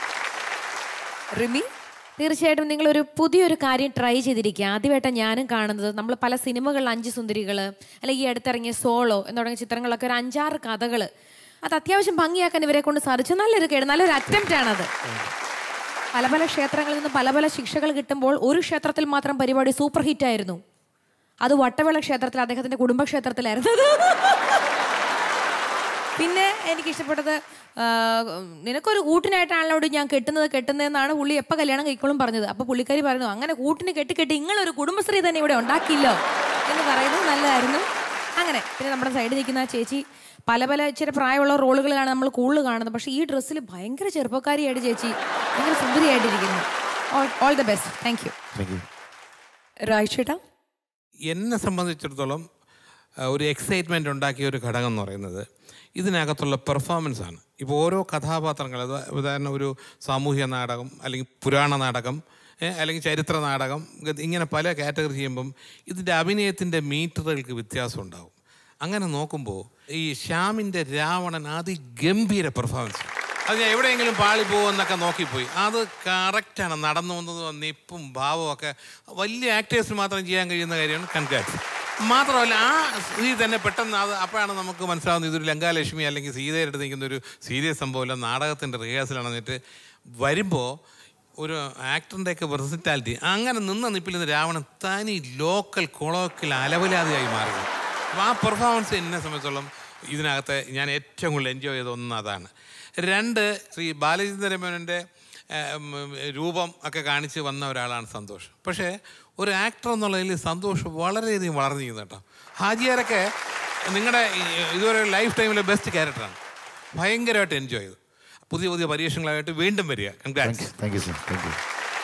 B: Rimi
Q: തീർച്ചയായിട്ടും നിങ്ങൾ ഒരു പുതിയൊരു കാര്യം ട്രൈ ചെയ്തിരിക്കുക ആദ്യമായിട്ടാണ് ഞാനും കാണുന്നത് നമ്മൾ പല സിനിമകളിൽ അഞ്ച് സുന്ദരികൾ അല്ലെങ്കിൽ ഈ അടുത്തിറങ്ങിയ സോളോ എന്ന് തുടങ്ങിയ ചിത്രങ്ങളൊക്കെ ഒരു അഞ്ചാറ് കഥകൾ അത് അത്യാവശ്യം ഭംഗിയാക്കാൻ ഇവരെ കൊണ്ട് സാധിച്ചു നല്ലൊരു കേട് നല്ലൊരു അറ്റംപ്റ്റ് ആണത് പല പല ക്ഷേത്രങ്ങളിൽ നിന്ന് പല പല ശിക്ഷകൾ കിട്ടുമ്പോൾ ഒരു ക്ഷേത്രത്തിൽ മാത്രം പരിപാടി സൂപ്പർ ഹിറ്റ് ആയിരുന്നു അത് വട്ടവിള ക്ഷേത്രത്തിൽ അദ്ദേഹത്തിന്റെ കുടുംബക്ഷേത്രത്തിലായിരുന്നു പിന്നെ എനിക്ക് ഇഷ്ടപ്പെട്ടത് ആ, നിനക്കൊരു കൂട്ടിനായിട്ടാണല്ലോ ഇവിടെ ഞാൻ കെട്ടുന്നത് കെട്ടുന്നതെന്നാണ് പുള്ളി എപ്പോൾ കല്യാണം കഴിക്കോളും പറഞ്ഞത് അപ്പോൾ പുള്ളിക്കാരി പറയുന്നു അങ്ങനെ കൂട്ടിന് കെട്ടി കെട്ടി നിങ്ങളൊരു കുടുംബശ്രീ തന്നെ ഇവിടെ ഉണ്ടാക്കിയില്ലോ എന്ന് പറയുന്നത് നല്ലതായിരുന്നു അങ്ങനെ പിന്നെ നമ്മുടെ സൈഡിൽ നിൽക്കുന്ന ആ ചേച്ചി പല പല ഇച്ചിരി പ്രായമുള്ള റോളുകളാണ് നമ്മൾ കൂടുതൽ കാണുന്നത് പക്ഷേ ഈ ഡ്രസ്സിൽ ഭയങ്കര ചെറുപ്പക്കാരിയായിട്ട് ചേച്ചി ഭയങ്കര സുന്ദരിയായിട്ടിരിക്കുന്നു all the best thank you
B: രാഴ്ചേട്ടാ
P: എന്നെ സംബന്ധിച്ചിടത്തോളം ആ, ഒരു എക്സൈറ്റ്മെൻ്റ് ഉണ്ടാക്കിയ ഒരു ഘടകം എന്ന് പറയുന്നത് ഇതിനകത്തുള്ള പെർഫോമൻസ് ആണ് ഇപ്പോൾ ഓരോ കഥാപാത്രങ്ങൾ അത് ഉദാഹരണം ഒരു സാമൂഹ്യ നാടകം അല്ലെങ്കിൽ പുരാണ നാടകം ഏ, അല്ലെങ്കിൽ ചരിത്ര നാടകം ഇത് ഇങ്ങനെ പല കാറ്റഗറി ചെയ്യുമ്പം ഇതിൻ്റെ അഭിനയത്തിൻ്റെ മീറ്ററുകൾക്ക് വ്യത്യാസം ഉണ്ടാവും അങ്ങനെ നോക്കുമ്പോൾ ഈ ശ്യാമിൻ്റെ രാവണൻ അതിഗംഭീര പെർഫോമൻസ് അത് ഞാൻ എവിടെയെങ്കിലും പാളി പോകുമെന്നൊക്കെ നോക്കിപ്പോയി അത് കറക്റ്റാണ് നടന്നു വന്നതും നിപ്പും ഭാവവും ഒക്കെ വലിയ ആക്ടേഴ്സിന് മാത്രം ചെയ്യാൻ കഴിയുന്ന കാര്യമാണ് കൺഗ്രാറ്റ്സ് മാത്രമല്ല ആ സ്ഥിതി തന്നെ പെട്ടെന്ന് അത് അപ്പോഴാണ് നമുക്ക് മനസ്സിലാവുന്നത് ഇതൊരു ലങ്കാലക്ഷ്മി അല്ലെങ്കിൽ സീതയുടെ അടുത്ത് നിൽക്കുന്ന ഒരു സീരിയസ് സംഭവമല്ല നാടകത്തിൻ്റെ റിഹേഴ്സലാണെന്നിട്ട് വരുമ്പോൾ ഒരു ആക്ടറിൻ്റെയൊക്കെ വെർസിറ്റാലിറ്റി അങ്ങനെ നിന്ന നിപ്പിൽ നിന്ന് രാവണൻ തനി ലോക്കൽ കൊളോക്കൽ അലവലാതിയായി മാറി അപ്പോൾ ആ പെർഫോമൻസ് എന്നെ സംബന്ധിച്ചോളം ഇതിനകത്ത് ഞാൻ ഏറ്റവും കൂടുതൽ എൻജോയ് ചെയ്ത ഒന്ന് അതാണ് രണ്ട് ശ്രീ ബാലചന്ദ്രമേനൻ്റെ രൂപം ഒക്കെ കാണിച്ച് വന്ന ഒരാളാണ് സന്തോഷ് പക്ഷേ ഒരു ആക്ടർ എന്നുള്ളതിൽ സന്തോഷ് വളരെയധികം വളർന്നിരിക്കുന്നു കേട്ടോ ഹാജിയാരൊക്കെ നിങ്ങളുടെ ഇതുവരെ ലൈഫ് ടൈമിലെ ബെസ്റ്റ് ക്യാരക്ടറാണ് ഭയങ്കരമായിട്ട് എൻജോയ് ചെയ്തു പുതിയ പുതിയ പരീക്ഷണങ്ങളായിട്ട് വീണ്ടും വരിക congrats
D: thank you sir thank you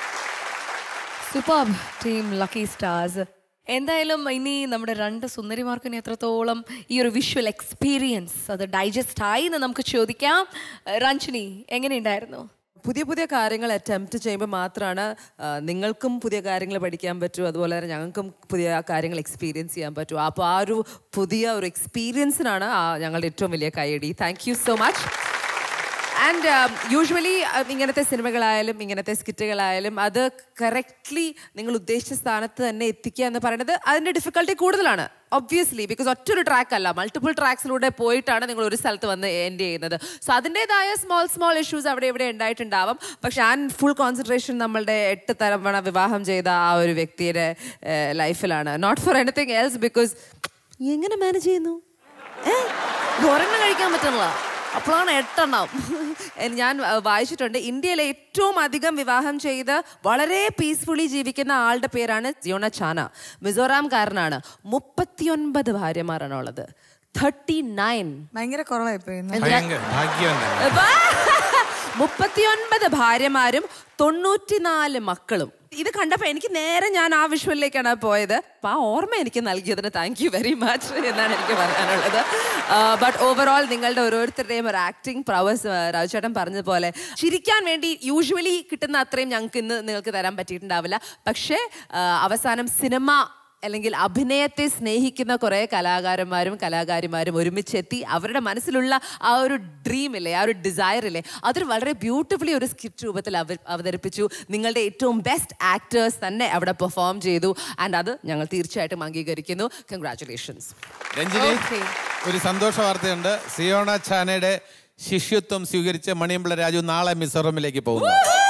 B: super team lucky stars എന്തായാലും ഇനി നമ്മുടെ രണ്ട് സുന്ദരിമാർക്കും ഇനി എത്രത്തോളം ഈ ഒരു വിഷ്വൽ എക്സ്പീരിയൻസ് അത് ഡൈജസ്റ്റ് ആയി എന്ന് നമുക്ക് ചോദിക്കാം രഞ്ജനി എങ്ങനെയുണ്ടായിരുന്നു
R: പുതിയ പുതിയ കാര്യങ്ങൾ അറ്റംപ്റ്റ് ചെയ്യുമ്പോൾ മാത്രമാണ് ആ, നിങ്ങൾക്കും പുതിയ കാര്യങ്ങൾ പഠിക്കാൻ പറ്റൂ അതുപോലെ തന്നെ ഞങ്ങൾക്കും പുതിയ കാര്യങ്ങൾ എക്സ്പീരിയൻസ് ചെയ്യാൻ പറ്റൂ അപ്പോൾ ആ ഒരു പുതിയ ഒരു എക്സ്പീരിയൻസിനാണ് ആ ഞങ്ങളുടെ ഏറ്റവും വലിയ കൈയടി thank you so much and usually ഇങ്ങനത്തെ സിനിമകളായാലും ഇങ്ങനത്തെ സ്കിറ്റുകളായാലും അത് കറക്റ്റ്ലി നിങ്ങൾ ഉദ്ദേശിച്ച സ്ഥാനത്ത് തന്നെ എത്തിക്കുക എന്ന് പറയുന്നത് അതിന്റെ ഡിഫിക്കൽട്ടി കൂടുതലാണ് ഒബ്വിയസ്ലി ബിക്കോസ് ഒറ്റൊരു ട്രാക്ക് അല്ല മൾട്ടിപ്പിൾ ട്രാക്സിലൂടെ പോയിട്ടാണ് നിങ്ങൾ ഒരു സ്ഥലത്ത് വന്ന് എൻഡ് ചെയ്യുന്നത് സോ അതിൻ്റെതായ സ്മോൾ സ്മോൾ ഇഷ്യൂസ് അവിടെ ഇവിടെ ഉണ്ടായിട്ടുണ്ടാവാം പക്ഷെ ഞാൻ ഫുൾ കോൺസെൻട്രേഷൻ നമ്മളുടെ എട്ട് തലമുറ വിവാഹം ചെയ്ത ആ ഒരു വ്യക്തിയുടെ ലൈഫിലാണ് not for anything else because എങ്ങനെ മാനേജ് ചെയ്യുന്നു ഏ ഒരെണ്ണം കഴിക്കാൻ പറ്റുന്നില്ല അപ്പോഴാണ് എട്ടെണ്ണം ഞാൻ ആ, വായിച്ചിട്ടുണ്ട് ഇന്ത്യയിലെ ഏറ്റവും അധികം വിവാഹം ചെയ്ത് വളരെ പീസ്ഫുള്ളി ജീവിക്കുന്ന ആളുടെ പേരാണ് ജിയോണ ചാന മിസോറാംകാരനാണ് മുപ്പത്തിയൊൻപത് ഭാര്യമാരാണ് ഉള്ളത് തേർട്ടി നയൻ
S: ഭയങ്കര കുറവായിപ്പോയി
P: ഭയങ്കര ഭാഗ്യം തന്നെ
R: മുപ്പത്തിയൊൻപത് ഭാര്യമാരും തൊണ്ണൂറ്റിനാല് മക്കളും ഇത് കണ്ടപ്പോ എനിക്ക് നേരെ ഞാൻ ആ വിഷ്വലിലേക്കാണ് പോയത് അപ്പൊ ആ ഓർമ്മ എനിക്ക് നൽകിയതിന് താങ്ക് യു വെരി മച്ച് എന്നാണ് എനിക്ക് പറയാനുള്ളത് ബട്ട് ഓവറോൾ നിങ്ങളുടെ ഓരോരുത്തരുടെയും ഒരു ആക്ടിങ് പ്രവേഴ്സ് രാജുചേട്ടൻ പറഞ്ഞതുപോലെ ചിരിക്കാൻ വേണ്ടി യൂഷ്വലി കിട്ടുന്ന അത്രയും ഞങ്ങൾക്ക് ഇന്ന് നിങ്ങൾക്ക് തരാൻ പറ്റിയിട്ടുണ്ടാവില്ല പക്ഷേ ആ, അവസാനം സിനിമ അല്ലെങ്കിൽ അഭിനയത്തെ സ്നേഹിക്കുന്ന കുറേ കലാകാരന്മാരും കലാകാരിമാരും ഒരുമിച്ചെത്തി അവരുടെ മനസ്സിലുള്ള ആ ഒരു ഡ്രീം ഇല്ലേ ആ ഒരു ഡിസയർ ഇല്ലേ അതൊരു വളരെ ബ്യൂട്ടിഫുള്ളി ഒരു സ്കിറ്റ് രൂപത്തിൽ അവ അവതരിപ്പിച്ചു നിങ്ങളുടെ ഏറ്റവും ബെസ്റ്റ് ആക്ടേഴ്സ് തന്നെ അവിടെ പെർഫോം ചെയ്തു ആൻഡ് അത് ഞങ്ങൾ തീർച്ചയായിട്ടും അംഗീകരിക്കുന്നു കൺഗ്രാറ്റുലേഷൻസ്
P: രഞ്ജിനി ഒരു സന്തോഷ വാർത്തയുണ്ട് സിയോണ ചാനയുടെ ശിഷ്യത്വം സ്വീകരിച്ച് മണിയമ്പിള രാജു നാളെ മിസോറമിലേക്ക് പോകുന്നു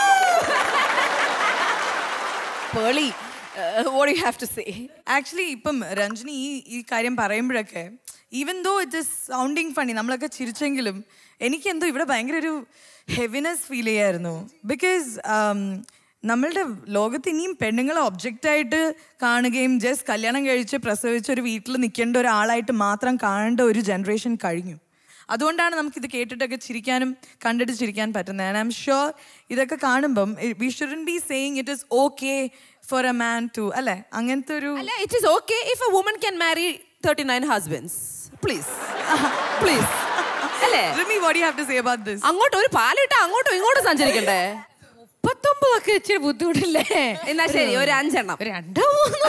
S: Pearle what do you have to say actually ഇപ്പം രഞ്ജിനി ഈ ഈ കാര്യം പറയുമ്പോഴൊക്കെ even though it is sounding funny നമ്മളൊക്കെ ചിരിച്ചെങ്കിലും എനിക്ക് എന്തോ ഇവിടെ ഭയങ്കര ഒരു ഹെവിനെസ് ഫീൽ ചെയ്യായിരുന്നു ബിക്കോസ് നമ്മളുടെ ലോകത്ത് ഇനിയും പെണ്ണുങ്ങളെ ഒബ്ജക്റ്റായിട്ട് കാണുകയും ജസ്റ്റ് കല്യാണം കഴിച്ച് പ്രസവിച്ച് ഒരു വീട്ടിൽ നിൽക്കേണ്ട ഒരാളായിട്ട് മാത്രം കാണേണ്ട ഒരു ജനറേഷൻ കഴിഞ്ഞു അതുകൊണ്ടാണ് നമുക്കിത് കേട്ടിട്ടൊക്കെ ചിരിക്കാനും കണ്ടിട്ട് ചിരിക്കാൻ പറ്റുന്നത് ആൻഡ് ഐ എം ഷുവർ ഇതൊക്കെ കാണുമ്പം we shouldn't be saying it is okay for a man too അല്ലെ അങ്ങനത്തെ ഒരു
R: അല്ല it is okay if a woman can marry thirty nine husbands please please അല്ലേ
S: Rimi what you have to say about this
R: അങ്ങോട്ട് ഒരു പാലിട്ട് അങ്ങോട്ടും ഇങ്ങോട്ടും സഞ്ചരിക്കണ്ടേ
Q: മുപ്പത്തൊമ്പതൊക്കെ ഇച്ചിരി ബുദ്ധിമുട്ടില്ലേ
R: എന്നാ ശരി ഒരു അഞ്ചെണ്ണം
Q: രണ്ടോ മൂന്നോ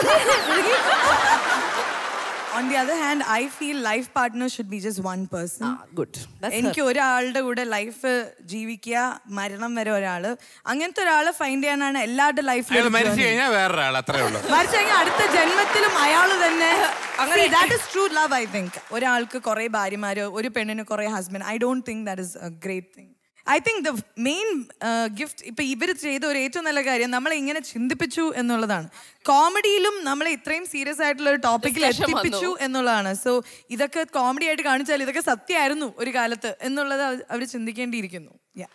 S: on the other hand I feel life partner should be just one person
R: good
S: എനിക്ക് ഒരാളുടെ കൂടെ ലൈഫ് ജീവിക്കുക മരണം വരെ ഒരാള് അങ്ങനത്തെ ഒരാളെ ഫൈൻഡ് ചെയ്യാനാണ് എല്ലാവരുടെ
P: അയാൾ
S: ലൈഫിലും
P: മരിച്ചു കഴിഞ്ഞാൽ വേറൊരാൾ അത്രേ ഉള്ളൂ
S: മരിച്ചു കഴിഞ്ഞാൽ അടുത്ത ജന്മത്തിലും അയാൾ തന്നെ അങ്ങനെ that is true love I think ഒരാൾക്ക് കുറെ ഭാര്യമാര് ഒരു പെണ്ണിന് കുറെ husband I don't think that is a great thing I think the main gift ഇപ്പൊ ഇവർ ചെയ്ത ഒരു ഏറ്റവും നല്ല കാര്യം നമ്മളെ ഇങ്ങനെ ചിന്തിപ്പിച്ചു എന്നുള്ളതാണ് കോമഡിയിലും നമ്മളെ ഇത്രയും സീരിയസ് ആയിട്ടുള്ള ഒരു ടോപ്പിക്കിൽ
R: Discussion വന്നു.
S: എത്തിപ്പിച്ചു എന്നുള്ളതാണ് സോ ഇതൊക്കെ കോമഡി ആയിട്ട് കാണിച്ചാൽ ഇതൊക്കെ സത്യമായിരുന്നു ഒരു കാലത്ത് എന്നുള്ളത് അവർ ചിന്തിക്കേണ്ടിയിരിക്കുന്നു Yeah.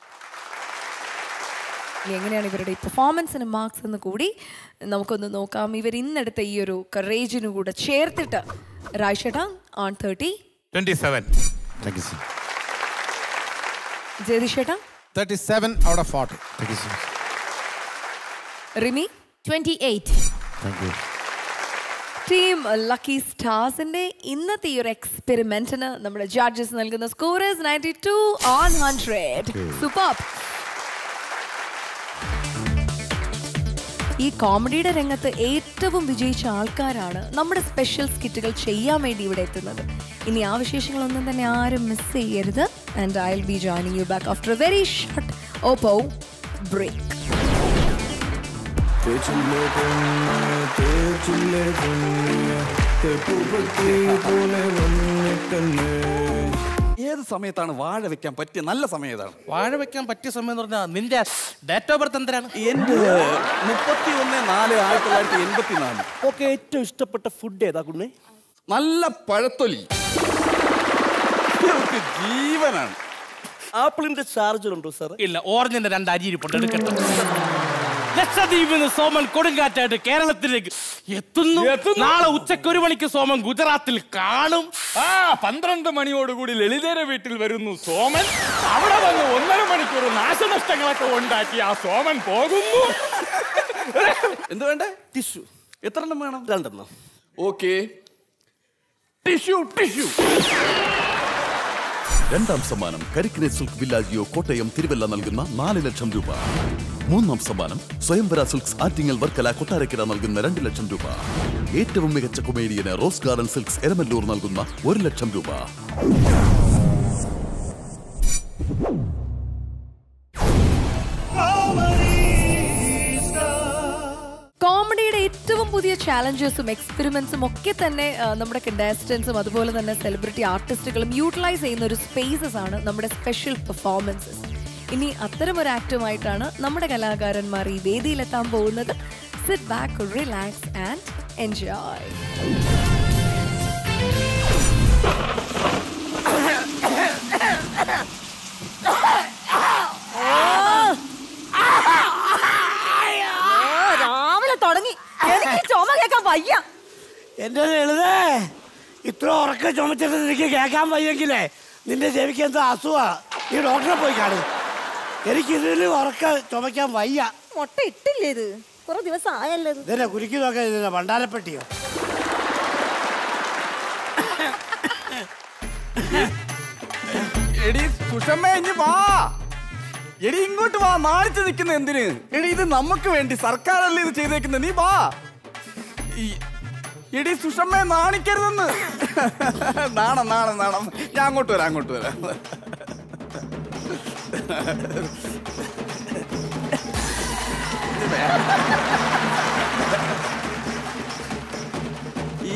B: ഇനി എങ്ങനെയാണ് ഇവരുടെ ഈ പെർഫോമൻസിന് മാർക്സ് എന്ന് കൂടി നമുക്കൊന്ന് നോക്കാം ഇവർ ഇന്നെടുത്ത ഈ ഒരു കറേജിനു കൂടെ ചേർത്തിട്ട് റായ്ഷേട്ടാ ഓൺ തേർട്ടി
P: ട്വന്റി സെവൻ
B: ജയതിഷേട്ടാ
P: thirty seven out of forty
B: Rimi
Q: twenty eight
B: team lucky സ്റ്റാർസിന്റെ ഇന്നത്തെ ഈ ഒരു എക്സ്പെരിമെന്റിന് നമ്മുടെ ജഡ്ജസ് നൽകുന്ന scorers ninety two on hundred super ഈ കോമഡിയുടെ രംഗത്ത് ഏറ്റവും വിജയിച്ച ആൾക്കാരാണ് നമ്മുടെ സ്പെഷ്യൽ സ്കിറ്റുകൾ ചെയ്യാൻ വേണ്ടി ഇവിടെ എത്തുന്നത് ഇനി ആ വിശേഷങ്ങളൊന്നും തന്നെ ആരും മിസ് ചെയ്യരുത് and I will be joining you back after a very short Oppo break
L: തേച്ചില്ലേ പൊന്നെ തേച്ചില്ലേ പൊന്നെ തെപ്പുപത്തി പോലെ വന്നിട്ടെന്നെ
M: ഏത് സമയത്താണ് വാഴ വെക്കാൻ പറ്റിയ നല്ല സമയം ഏതാണ്
N: വാഴ വെക്കാൻ പറ്റിയ സമയം എന്ന് പറഞ്ഞാൽ നിന്റെ ഡേറ്റ് ഓഫ് ബർത്ത് എന്തിനാണ്
M: എന്റെ മുപ്പത്തി ഒന്ന് നാല് ആയിരത്തി തൊള്ളായിരത്തി എൺപത്തി നാല് ഓക്കെ ഏറ്റവും ഇഷ്ടപ്പെട്ട ഫുഡ് ഏതാ കുണ്ണേ നല്ല പഴത്തൊലി ഇയാൾക്ക് ജീവനാണ് ആപ്പിളിന്റെ ചാർജർ ഉണ്ടോ സാർ
N: ഇല്ല ഓറഞ്ചിന്റെ രണ്ട് അരി ഇരിപ്പുണ്ട് എടുക്കട്ടെ ലക്ഷദ്വീപിൽ നിന്ന് സോമൻ കൊടുങ്കാറ്റായിട്ട് കേരളത്തിലേക്ക് എത്തുന്നു നാളെ ഉച്ചയ്ക്ക് ഒരു മണിക്ക് സോമൻ ഗുജറാത്തിൽ കാണും
O: ആ പന്ത്രണ്ട് മണിയോടുകൂടി ലളിതയുടെ വീട്ടിൽ വരുന്നു സോമൻ അവിടെ വന്ന് ഒന്നര മണിക്കൂർ നാശനഷ്ടങ്ങളൊക്കെ ഉണ്ടാക്കി ആ സോമൻ പോകുന്നു
M: എന്ത് വേണ്ടേ ടിഷ്യൂ എത്ര എണ്ണം വേണം രണ്ടെണ്ണം ഓക്കെ ടിഷ്യൂ ടിഷ്യൂ
C: രണ്ടാം സമ്മാനം കരിക്കിനെ സിൽക്ക് വില്ലാജിയോ കോട്ടയം തിരുവല്ല നൽകുന്ന നാല് ലക്ഷം രൂപ മൂന്നാം സമ്മാനം സ്വയംവര സിൽക്സ് ആറ്റിങ്ങൽ വർക്കല കൊട്ടാരക്കര നൽകുന്ന രണ്ട് ലക്ഷം രൂപ ഏറ്റവും മികച്ച കൊമേഡിയന് റോസ് ഗാർഡൻ സിൽക്സ് എരമല്ലൂർ നൽകുന്ന ഒരു ലക്ഷം രൂപ
B: പുതിയ ചാലഞ്ചസും എക്സ്പെരിമെന്റ്സും ഒക്കെ തന്നെ ആ, നമ്മുടെ കണ്ടസ്റ്റൻസും അതുപോലെ തന്നെ സെലിബ്രിറ്റി ആർട്ടിസ്റ്റുകളും യൂട്ടിലൈസ് ചെയ്യുന്ന ഒരു സ്പേസസ് ആണ് നമ്മുടെ സ്പെഷ്യൽ പെർഫോമൻസസ് ഇനി അത്തരം ഒരു ആക്റ്റുമായിട്ടാണ് നമ്മുടെ കലാകാരന്മാർ ഈ വേദിയിലെത്താൻ പോകുന്നത് sit back relax and enjoy
T: രാവിലെ തുടങ്ങി എനിക്ക് ചുമ കേൾക്കാൻ വയ്യ
K: എന്റെ ലളിതേ ഇത്ര ഉറക്കം ചുമച്ചിട്ട് എനിക്ക് കേൾക്കാൻ വയ്യെങ്കിലേ നിന്റെ ചെവിക്ക് എന്തോ അസുഖാ നീ ഡോക്ടറെ പോയി കാണു എനിക്ക് ഇതിന് ഉറക്കം ചുമക്കാൻ വയ്യ
T: മുട്ട ഇട്ടില്ലേ ഇത് കുറെ ദിവസം ആയല്ലോ ഇത്
K: ഇതിനെ കുരുക്കി നോക്കാൻ ഇതിനെ ഭണ്ഡാരപ്പെട്ടിയോ
O: എടി സുഷമ്മ ഇഞ്ഞ് വാ എടി ഇങ്ങോട്ട് വാ നാണിച്ച് നിൽക്കുന്ന എന്തിന് എടി ഇത് നമുക്ക് വേണ്ടി സർക്കാരല്ലേ ഇത് ചെയ്തേക്കുന്നത് നീ വാ ഈ- എടി സുഷമ്മ നാണിക്കരുതെന്ന് നാണം നാണം നാണം ഞാൻ അങ്ങോട്ട് വരാം അങ്ങോട്ട് വരാം ഈ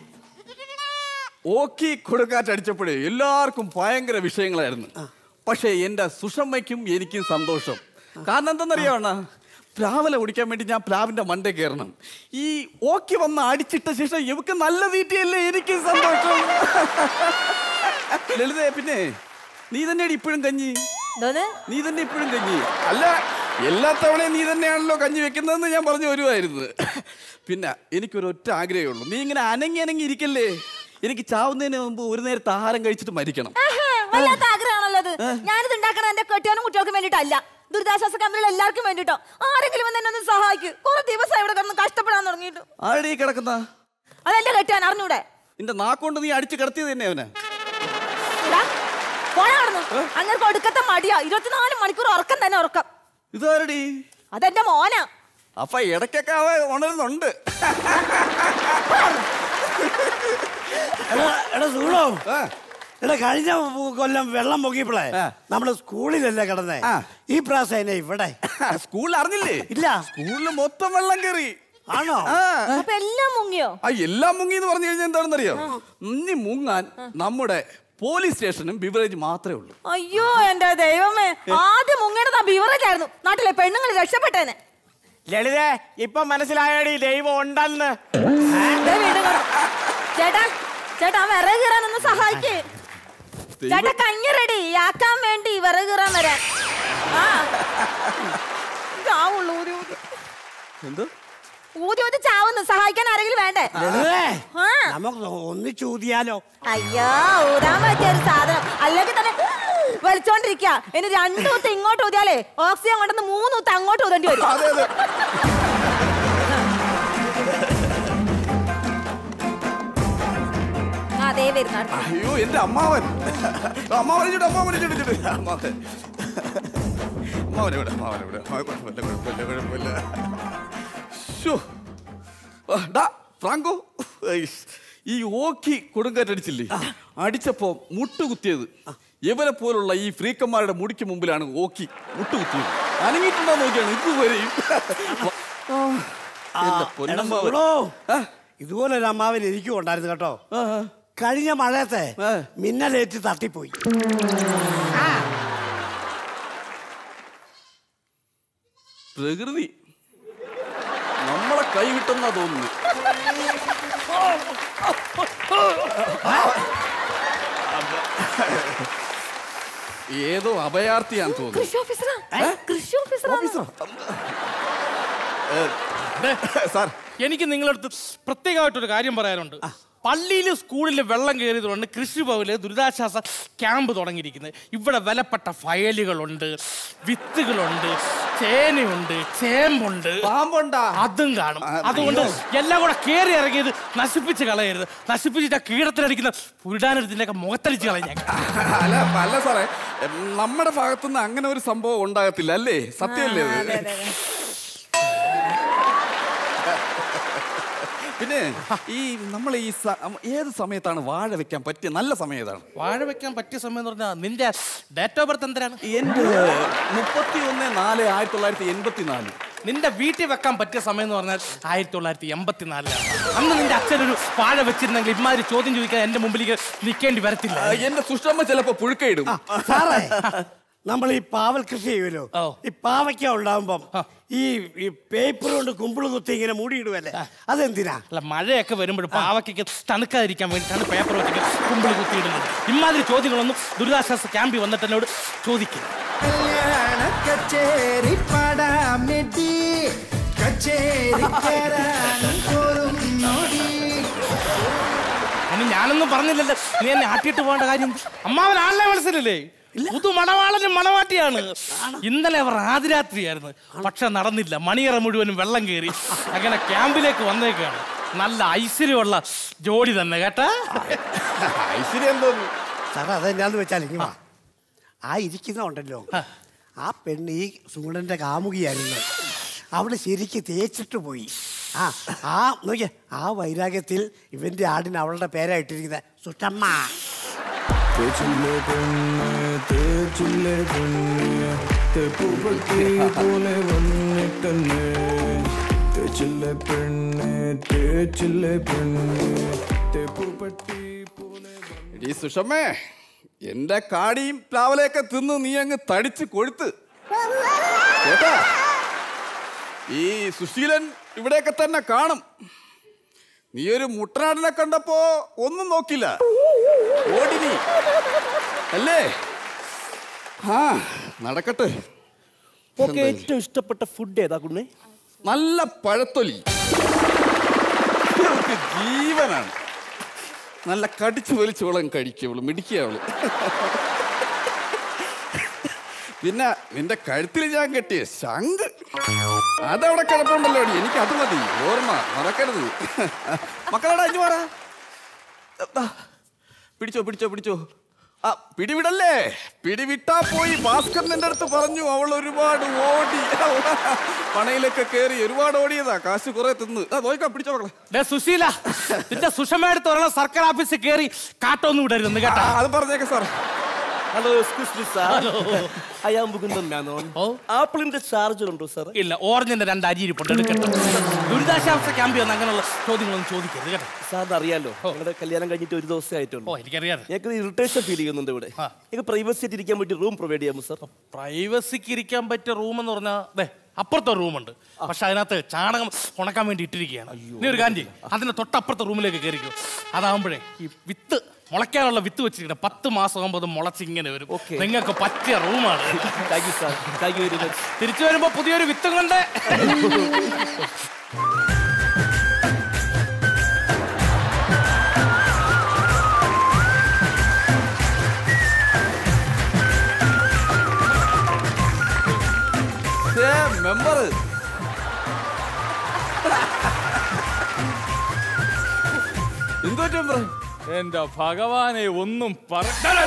O: ഓക്കി കൊടുക്കാറ്റടിച്ചപ്പോഴേ എല്ലാവർക്കും ഭയങ്കര വിഷയങ്ങളായിരുന്നു പക്ഷേ എൻ്റെ സുഷമ്മയ്ക്കും എനിക്കും സന്തോഷം കാരണം എന്തെന്നറിയാവണ പ്ലാവല ഓടിക്കാൻ വേണ്ടി ഞാൻ പ്ലാവിന്റെ മണ്ടേ കയറണം ഈ ഓക്കി വന്ന് അടിച്ചിട്ട ശേഷം ഇവക്ക് നല്ല തീറ്റയല്ലേ എനിക്ക് സന്തോഷം ലളിതേ പിന്നെ നീ തന്നെയാണ് ഇപ്പോഴും കഞ്ഞി നീ തന്നെ ഇപ്പോഴും കഞ്ഞി അല്ല എല്ലാ തവണയും നീ തന്നെയാണല്ലോ കഞ്ഞി വെക്കുന്നതെന്ന് ഞാൻ പറഞ്ഞു വരുമായിരുന്നു പിന്നെ എനിക്കൊരു ഒറ്റ ആഗ്രഹമേ ഉള്ളൂ നീ ഇങ്ങനെ അനങ്ങി അനങ്ങി ഇരിക്കല്ലേ എനിക്ക് ചാവുന്നതിന് മുമ്പ് ഒരു നേരത്തെ ആഹാരം കഴിച്ചിട്ട് മരിക്കണം
T: വല്ലാത്ത ആഗ്രഹമാണല്ലോ അത് ഞാനിത് ഉണ്ടാക്കണ എന്റെ കെട്ടിയാനും കുട്ടികൾക്കും വേണ്ടിയിട്ടല്ല ദുരിതാശ്വാസ ക്യാമ്പിലുള്ള എല്ലാവർക്കും വേണ്ടിട്ടോ ആരെങ്കിലും വന്ന് എന്നെ ഒന്ന് സഹായിക്കും കുറെ ദിവസം ഇവിടെ കിടന്ന് കഷ്ടപ്പെടാൻ തുടങ്ങിയിട്ട്
O: ആരുടെ ഈ കിടക്കുന്ന
T: അതെന്റെ കെട്ടിയാൻ അറിഞ്ഞൂടെ
O: നിന്റെ നാക്കൊണ്ട് നീ അടിച്ച് കിടത്തിയത് തന്നെ അവനെ
T: ഇതാ, പോടാ അവിടുന്ന്. അങ്ങനെ കൊടുക്കത്തെ മടിയാ ഇരുപത്തിനാല് മണിക്കൂർ ഉറക്കം തന്നെ ഉറക്കം
O: ഇതാരടി
T: അതെന്റെ മോനാ
O: അപ്പൊ ഇടയ്ക്കൊക്കെ അവ ഉണരുന്നുണ്ട്
K: എടാ എടാ സൂളോ എടാ കഴിഞ്ഞ കൊല്ലം വെള്ളം പൊങ്ങിയപ്പോഴേ നമ്മള് സ്കൂളിലല്ലേ കിടന്നേ ഈ പ്രാവശ്യം എന്നെ ഇവിടെ
O: സ്കൂളിൽ അറിഞ്ഞില്ലേ
K: ഇല്ല
O: സ്കൂളിൽ മൊത്തം വെള്ളം കയറി
K: ആണോ
T: അപ്പൊ എല്ലാം മുങ്ങിയോ
O: ആ എല്ലാം മുങ്ങി എന്ന് പറഞ്ഞു കഴിഞ്ഞാൽ എന്താണെന്നറിയോ ഇനി മുങ്ങാൻ നമ്മുടെ പോലീസ് സ്റ്റേഷനും ബിവറേജ് മാത്രമേ ഉള്ളൂ
T: അയ്യോ എന്റെ ദൈവമേ ആദ്യം മുങ്ങേണ്ടത് ബീവറേജ് ആയിരുന്നു നാട്ടിലെ പെണ്ണുങ്ങൾ രക്ഷപ്പെട്ടേനെ
N: ലളിതേ ഇപ്പൊ മനസ്സിലായടി ദൈവം ഉണ്ടെന്ന്
T: ദേ വീണ്ടും കാണാം. ചേട്ടാ ചേട്ടാ വിറക് കീറാൻ ഒന്ന് സഹായിക്കേ ചേട്ടാ കഞ്ഞി റെഡി ആക്കാൻ വേണ്ടി വിറക് കീറാൻ വരാൻ ആ ചാവുള്ളൂ ഊതി ഊതി
O: എന്തോ
T: ഊതി ഊതി ചാവുന്നു സഹായിക്കാൻ ആരെങ്കിലും വേണ്ടേ
K: ലളിതേ,
T: ആ
K: നമുക്ക് ഒന്നിച്ച് ഊതിയാലോ
T: അയ്യോ ഊതാൻ പറ്റിയ ഒരു സാധനം അല്ലെങ്കിൽ തന്നെ വലിച്ചോണ്ടിരിക്കുക ഇനി രണ്ടു ഊത്ത് ഇങ്ങോട്ട് ഊതിയാലേ ഓക്സിജൻ കൊണ്ടുവന്ന് മൂന്ന് ഊത്ത് അങ്ങോട്ട് ഊതേണ്ടി വരും അതേ വരുന്ന
O: അയ്യോ എന്റെ അമ്മാവൻ അമ്മാവൻ ഇങ്ങോട്ട്, അമ്മാവൻ ഇങ്ങോട്ട്, ഇങ്ങോട്ട്. അമ്മാവൻ അമ്മാവനെ ഇവിടെ അമ്മാവനെ ഇവിടെ അമ്മാവൻ കുഴപ്പമില്ല കുഴപ്പമില്ല കുഴപ്പമില്ല ശ്ശോ. ആ, ഡാ, ഫ്രാങ്കോ ഐസ്. ഈ ഓക്കി കൊടുങ്കാറ്റടിച്ചില്ലേ അടിച്ചപ്പോ മുട്ടുകുത്തിയത് ഇവരെ പോലുള്ള ഈ ഫ്രീക്കന്മാരുടെ മുടിക്ക് മുമ്പിലാണ് ഓക്കി മുട്ടുകുത്തിയത് അനങ്ങിയിട്ടുണ്ടോ നോക്കിയാണ് ഇതുവരെയും
K: ആ,
O: എന്റെ
K: എടാ
O: പൊന്നമ്മാവൻ.
K: സൂളോ, ഇതുപോലെ ഒരു അമ്മാവൻ എനിക്കും ഉണ്ടായിരുന്നു കേട്ടോ കഴിഞ്ഞ മഴയത്തെ മിന്നലേറ്റ് തട്ടിപ്പോയി
O: പ്രകൃതി നമ്മളെ കൈവിട്ടെന്നാ തോന്നുന്നു ഏതോ അഭയാർത്ഥിയാന്ന് തോന്നുന്നു
T: കൃഷി ഓഫീസറാ കൃഷി ഓഫീസറാ
O: സാർ
N: എനിക്ക് നിങ്ങളടുത്ത് പ്രത്യേകമായിട്ടൊരു കാര്യം പറയാനുണ്ട് പള്ളിയിലും സ്കൂളിലും വെള്ളം കയറിയതുകൊണ്ട് കൃഷിഭവനില് ദുരിതാശ്വാസ ക്യാമ്പ് തുടങ്ങിയിരിക്കുന്നത് ഇവിടെ വിലപ്പെട്ട ഫയലുകളുണ്ട് വിത്തുകളുണ്ട് ചേനയുണ്ട് ചേമ്പുണ്ട്
O: പാമ്പുണ്ടാ
N: അതും കാണും അതുകൊണ്ട് എല്ലാം കൂടെ കയറി ഇറങ്ങിയത് നശിപ്പിച്ച് കളയരുത് നശിപ്പിച്ചിട്ട് ആ കീടത്തിലടിക്കുന്ന പുരുടാനത്തിൻ്റെയൊക്കെ മുഖത്തടിച്ച് കളഞ്ഞേക്കാം
O: അല്ല അല്ല സാറേ എം, നമ്മുടെ ഭാഗത്തുനിന്ന് അങ്ങനെ ഒരു സംഭവം ഉണ്ടാകത്തില്ല അല്ലേ സത്യമല്ലേ അത് പിന്നെ ഈ നമ്മൾ ഈ സ- ഏത് സമയത്താണ് വാഴ വെക്കാൻ പറ്റിയ നല്ല സമയം ഏതാണ്
N: വാഴ വെക്കാൻ പറ്റിയ സമയം എന്ന് പറഞ്ഞാൽ നിന്റെ ഡേറ്റ് ഓഫ് ബർത്ത് എന്തരാണ്
O: എന്റെ മുപ്പത്തി ഒന്ന് നാല് ആയിരത്തി തൊള്ളായിരത്തി എൺപത്തി നാല്
N: നിന്റെ വീട്ടിൽ വെക്കാൻ പറ്റിയ സമയം എന്ന് പറഞ്ഞാൽ ആയിരത്തി തൊള്ളായിരത്തി എൺപത്തിനാലിലാണ് അന്ന് നിന്റെ അച്ഛൻ ഒരു വാഴ വെച്ചിരുന്നെങ്കിൽ ഇമാതിരി ചോദ്യം ചോദിക്കാൻ എന്റെ മുമ്പിലേക്ക് നിൽക്കേണ്ടി വരത്തില്ല
O: എന്റെ സുഷ്ടമ്മ ചിലപ്പോ പുഴുക്കയിടും
K: സാറേ നമ്മൾ ഈ പാവൽ കൃഷി ചെയ്യുമല്ലോ ഈ പാവയ്ക്ക ഉണ്ടാവുമ്പം ഈ ഈ പേപ്പർ കൊണ്ട് കുമ്പിള് കുത്തി ഇങ്ങനെ മൂടിയിടുവല്ലേ അതെന്തിനാ
N: അല്ല മഴയൊക്കെ വരുമ്പോൾ പാവയ്ക്ക് തണുക്കാതിരിക്കാൻ വേണ്ടിയിട്ടാണ് പേപ്പർ വെച്ചിട്ട് കുമ്പിൾ കുത്തിയിടുന്നത് ഇമാതിരി ചോദ്യങ്ങളൊന്നും ദുരിതാശ്വാസ ക്യാമ്പിൽ വന്നിട്ട് എന്നോട് ചോദിക്കും
L: കല്യാണ കച്ചേരി പടാമെടി കച്ചേരി
N: ഇനി ഞാനൊന്നും പറഞ്ഞില്ലല്ലോ നീ എന്നെ ആട്ടിയിട്ട് പോകേണ്ട കാര്യം അമ്മാവനാണല്ലേ മനസ്സിലല്ലേ പുതു മണവാളനും മണവാട്ടിയാണ് ഇന്നലെ അവർ ആദിരാത്രിയായിരുന്നു പക്ഷെ നടന്നില്ല മണിയറ മുഴുവനും വെള്ളം കയറി അങ്ങനെ ക്യാമ്പിലേക്ക് വന്നേക്കാണ് നല്ല ഐശ്വര്യമുള്ള ജോഡി തന്നെ കേട്ടാ
K: ഐശ്വര്യം എന്തോന്നു സാറേ അതെന്നാന്ന് വെച്ചാൽ ഇങ്ങ് വാ ആ ഇരിക്കുന്ന ഉണ്ടല്ലോ ആ പെണ്ണ് ഈ സുഗുണന്റെ കാമുകിയായിരുന്നു അവള് ശരിക്ക് തേച്ചിട്ട് പോയി ആ ആ നോക്കിയ ആ വൈരാഗ്യത്തിൽ ഇവന്റെ ആടിന് അവളുടെ പേരായിട്ടിരിക്കുന്നത് സുഷമ്മ
L: തേച്ചില്ലേ പെണ്ണ് തേച്ചില്ലേ പെണ്ണ് തെപ്പുപത്തി പോലെ വന്നിട്ടെന്ന് തേച്ചില്ലേ പെണ്ണ് തേച്ചില്ലേ പെണ്ണ് തെപ്പുപട്ടി
O: എടീ സുഷമ്മേ എന്റെ കാടിയും പ്ലാവലയൊക്കെ തിന്ന് നീ അങ്ങ് തടിച്ച് കൊഴുത്ത് കേട്ടാ ഈ സുശീലൻ ഇവിടെയൊക്കെ തന്നെ കാണും നീ ഒരു മുട്ടനാടിനെ കണ്ടപ്പോ ഒന്നും നോക്കില്ല ഓടി നീ അല്ലേ ആ നടക്കട്ടെ
M: ഓക്കെ ഏറ്റവും ഇഷ്ടപ്പെട്ട ഫുഡ് ഏതാ കുണ്ണേ
O: നല്ല പഴത്തൊലി ഇവൾക്ക് ജീവനാണ് നല്ല കടിച്ചു വലിച്ചു വെള്ളം കഴിക്കവള് മിടിക്കവള് പിന്നെ നിന്റെ കഴുത്തിൽ ഞാൻ കെട്ടിയ ശംഖ് അതവിടെ കിടപ്പുണ്ടല്ലോ എടി. എനിക്ക് അത് മതി ഓർമ്മ മറക്കരുത് മക്കളോട് അഞ്ചു പറ പിടിച്ചോ പിടിച്ചോ പിടിച്ചോ ആ പിടിവിടല്ലേ പിടിവിട്ടാ പോയി ഭാസ്കരൻ അടുത്ത് പറഞ്ഞു അവൾ ഒരുപാട് ഓടി പണയിലൊക്കെ കേറി ഒരുപാട് ഓടിയതാ കാശ് കുറെ തിന്ന് ആ നോക്കാം പിടിച്ചോ മക്കളെ
N: ദേ സുശീല നിന്റെ സുഷമ എടുത്ത് ഒരാളെ സർക്കാർ ഓഫീസിൽ കയറി കാട്ടൊന്നും വിടരുത് കേട്ടാ
O: അത് പറഞ്ഞേക്കാം sir
M: hello excuse me sir I am Mukundan Menon ആപ്പിളിന്റെ ചാർജർ ഉണ്ടോ സാർ
N: ഇല്ല ഓറഞ്ചിന്റെ രണ്ട് അരി ഇരിപ്പുണ്ട് എടുക്കട്ടെ ദുരിതാശ്വാസ ക്യാമ്പിൽ വന്ന് അങ്ങനെയുള്ള ചോദ്യങ്ങളൊന്നും ചോദിക്കരുത് കേട്ടോ
M: സാറിന് അറിയാലോ ഞങ്ങളുടെ കല്യാണം കഴിഞ്ഞിട്ട് ഒരു ദിവസമേ ആയിട്ടുള്ളൂ
N: ഓ എനിക്കറിയാം
M: ഞങ്ങൾക്ക് ഇറിറ്റേഷൻ ഫീൽ ചെയ്യുന്നുണ്ട് ഇവിടെ ഞങ്ങൾക്ക് പ്രൈവസി ആയിട്ട് ഇരിക്കാൻ വേണ്ടി റൂം പ്രൊവൈഡ് ചെയ്യാമോ സാർ
N: പ്രൈവസിക്ക് ഇരിക്കാൻ പറ്റിയ റൂം എന്ന് പറഞ്ഞാൽ ദേ അപ്പുറത്തെ റൂമുണ്ട് പക്ഷെ അതിനകത്ത് ചാണകം ഉണക്കാൻ വേണ്ടി ഇട്ടിരിക്കുകയാണ് നീ ഒരു കാര്യം ചെയ്യ്. അതിന്റെ തൊട്ടപ്പുറത്തെ റൂമിലേക്ക് കയറിക്കോ അതാകുമ്പോഴേ ഈ വിത്ത് മുളയ്ക്കാനുള്ള വിത്ത് വെച്ചിരിക്കണം പത്ത് മാസം ആകുമ്പോൾ അത് മുളച്ചിങ്ങനെ വരും നിങ്ങൾക്ക് പറ്റിയ റൂമാണ്
M: thank you sir thank you very much
N: തിരിച്ചു വരുമ്പോ പുതിയൊരു വിത്ത് കൊണ്ട്
O: മെമ്പർ എന്തോ മെമ്പർ
U: എന്റെ ഭഗവാനെ ഒന്നും പറ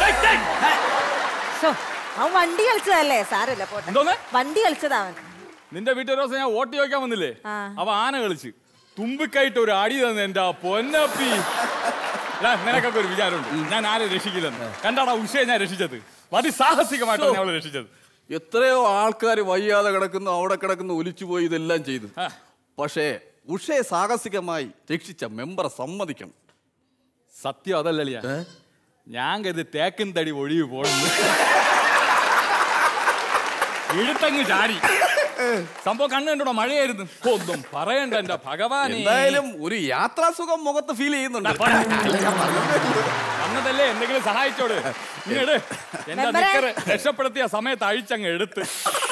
T: ശ്ശോ, അവൻ വണ്ടി കളിച്ചതല്ലേ സാരല്ല പോട്ടെ വണ്ടി കളിച്ചതാ അവൻ
U: നിന്റെ വീട്ടിൽ ഒരു ദിവസം ഞാൻ വോട്ട് ചോദിക്കാൻ വന്നില്ലേ
T: ആ.
U: അവ ആന കളിച്ച് തുമ്പിക്കായിട്ട് ഒരു അടി തന്നെ എന്റെ പൊന്നപ്പി എടാ, നിനക്കൊക്കെ ഒരു വിചാരമുണ്ട് ഞാൻ ആരെ രക്ഷിക്കില്ലെന്ന് കണ്ടാടാ ഉഷയെ ഞാൻ രക്ഷിച്ചത് അതിസാഹസികമായിട്ടാണ് ഞാൻ അവളെ രക്ഷിച്ചത്
O: എത്രയോ ആൾക്കാർ വയ്യാതെ കിടക്കുന്നു അവിടെ കിടക്കുന്നു ഒലിച്ചു പോയി ഇതെല്ലാം ചെയ്തു പക്ഷേ ഉഷയെ സാഹസികമായി രക്ഷിച്ച മെമ്പറെ സമ്മതിക്കണം
U: സത്യം അതല്ലല്ലേ ഞാൻ കരുതി തേക്കിൻ തടി ഒഴിവ് പോണെന്ന് ഇഴുത്തങ്ങ് ചാടി സംഭവം കണ്ണു കണ്ടോ മഴയായിരുന്നു ഒന്നും പറയണ്ട എന്റെ ഭഗവാനെ
O: എന്തായാലും ഒരു യാത്രാസുഖം മുഖത്ത് ഫീൽ ചെയ്യുന്നുണ്ട്
U: വന്നതല്ലേ എന്തെങ്കിലും സഹായിച്ചോട് ഇങ്ങട് എന്റെ
T: മെമ്പറേ.
U: നിക്കറ് രക്ഷപ്പെടുത്തിയ സമയത്ത് അഴിച്ചങ്ങ് എടുത്ത്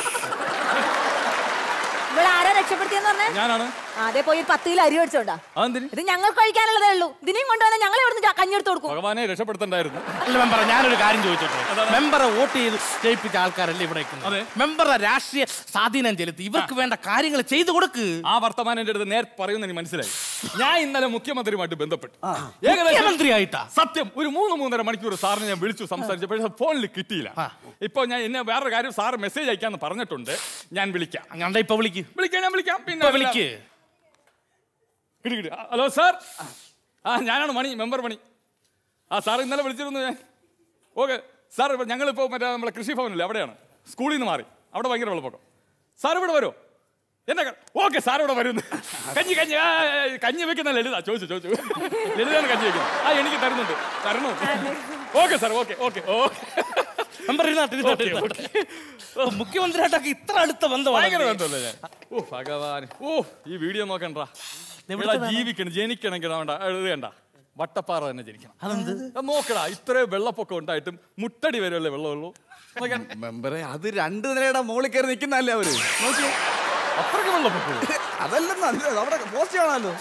T: ഇവിടെ ആരാ രക്ഷപ്പെടുത്തിയെന്ന് പറഞ്ഞേ
U: ഞാനാണ്
T: അതേ പോയി ഒരു പത്ത് കിലോ അരി മേടിച്ചോണ്ടാ
U: അതെന്തിന്
T: ഇത് ഞങ്ങൾക്ക് കഴിക്കാനുള്ളതേ ഉള്ളൂ ഇതിനെയും കൊണ്ടുവന്ന് ഞങ്ങൾ ഇവിടുന്ന് കഞ്ഞെടുത്ത് കൊടുക്കും
U: ഭഗവാനെ രക്ഷപ്പെടുത്തണ്ടായിരുന്നു
N: അല്ല മെമ്പറെ ഞാനൊരു കാര്യം ചോദിച്ചോട്ടെ മെമ്പറെ വോട്ട് ചെയ്ത് ജയിപ്പിച്ച ആൾക്കാരല്ലേ ഇവിടെ നിൽക്കുന്നത് മെമ്പറെ രാഷ്ട്രീയ സ്വാധീനം ചെലുത്തി ഇവർക്ക് വേണ്ട കാര്യങ്ങൾ ചെയ്തു കൊടുക്ക്
U: ആ വർത്തമാനം എന്റെ അടുത്ത് നേർ പറയുന്ന എനിക്ക് മനസ്സിലായി ഞാൻ ഇന്നലെ മുഖ്യമന്ത്രിയുമായിട്ട് ബന്ധപ്പെട്ടു
N: മുഖ്യമന്ത്രിയായിട്ടാ
U: സത്യം ഒരു മൂന്ന് മൂന്നര മണിക്കൂർ സാറിനെ ഞാൻ വിളിച്ചു സംസാരിച്ചപ്പോൾ ഫോണിൽ കിട്ടിയില്ല ഇപ്പൊ ഞാൻ എന്നെ വേറൊരു കാര്യം സാറ് മെസ്സേജ് അയക്കാന്ന് പറഞ്ഞിട്ടുണ്ട് ഞാൻ വിളിക്കാം
N: അങ്ങനെ ഇപ്പൊ വിളിക്ക്
U: വിളിക്കാം ഞാൻ വിളിക്കാം പിന്നെ
N: ഇപ്പൊ വിളിക്ക്.
U: കിടി കിടി ആ, ഹലോ സാർ ആ ഞാനാണ് മണി മെമ്പർ മണി ആ സാർ ഇന്നലെ വിളിച്ചിരുന്നു ഞാൻ ഓക്കെ സാർ ഇപ്പൊ ഞങ്ങളിപ്പോൾ മറ്റേ നമ്മളെ കൃഷി ഭവനില്ലേ അവിടെയാണ് സ്കൂളിൽ നിന്ന് മാറി അവിടെ ഭയങ്കര വെള്ളപ്പൊക്കം സാർ ഇവിടെ വരുമോ എന്നെ ഓക്കെ സാറോടെ വരുന്നു കഞ്ഞി കഞ്ഞി ആ, ആ, കഞ്ഞി വെക്കുന്ന ലളിത ചോദിച്ചു ചോദിച്ചു ലളിതാണ് കഞ്ഞി വെക്കുന്നത് ആ എനിക്ക് തരുന്നുണ്ട് തരണോ okay sir okay okay okay
N: number ഇരുന്നാട്ടെ, ഇരുന്നാട്ടെ, ഇരുന്നാട്ടെ. ഓ, മുഖ്യമന്ത്രിയായിട്ടൊക്കെ ഇത്ര അടുത്ത ബന്ധമാണ്
U: ഭയങ്കര ബന്ധമല്ലേ ഞാൻ ഓ ഭഗവാൻ ഓ ഈ വീഡിയോ നോക്കണ്ട ഇവിടെ ജീവിക്കണം ജനിക്കണമെങ്കിൽ വേണ്ട എഴുതേണ്ട വട്ടപ്പാറ തന്നെ ജനിക്കണം
N: അതെന്ത്
U: നോക്കടാ ഇത്രയും വെള്ളപ്പൊക്കം ഉണ്ടായിട്ടും മുട്ടടി വരെയല്ലേ വെള്ളമുള്ളൂ നോക്കാൻ
O: മെമ്പറെ അത് രണ്ട് നിലയുടെ മുകളിൽ കയറി നിൽക്കുന്നല്ലേ അവര് നോക്കിയേ
U: അത്രയ്ക്ക് വെള്ളപ്പൊക്കം
O: അതല്ലെന്ന് അല്ല അവിടെ പോസ്റ്റ് കാണാമല്ലോ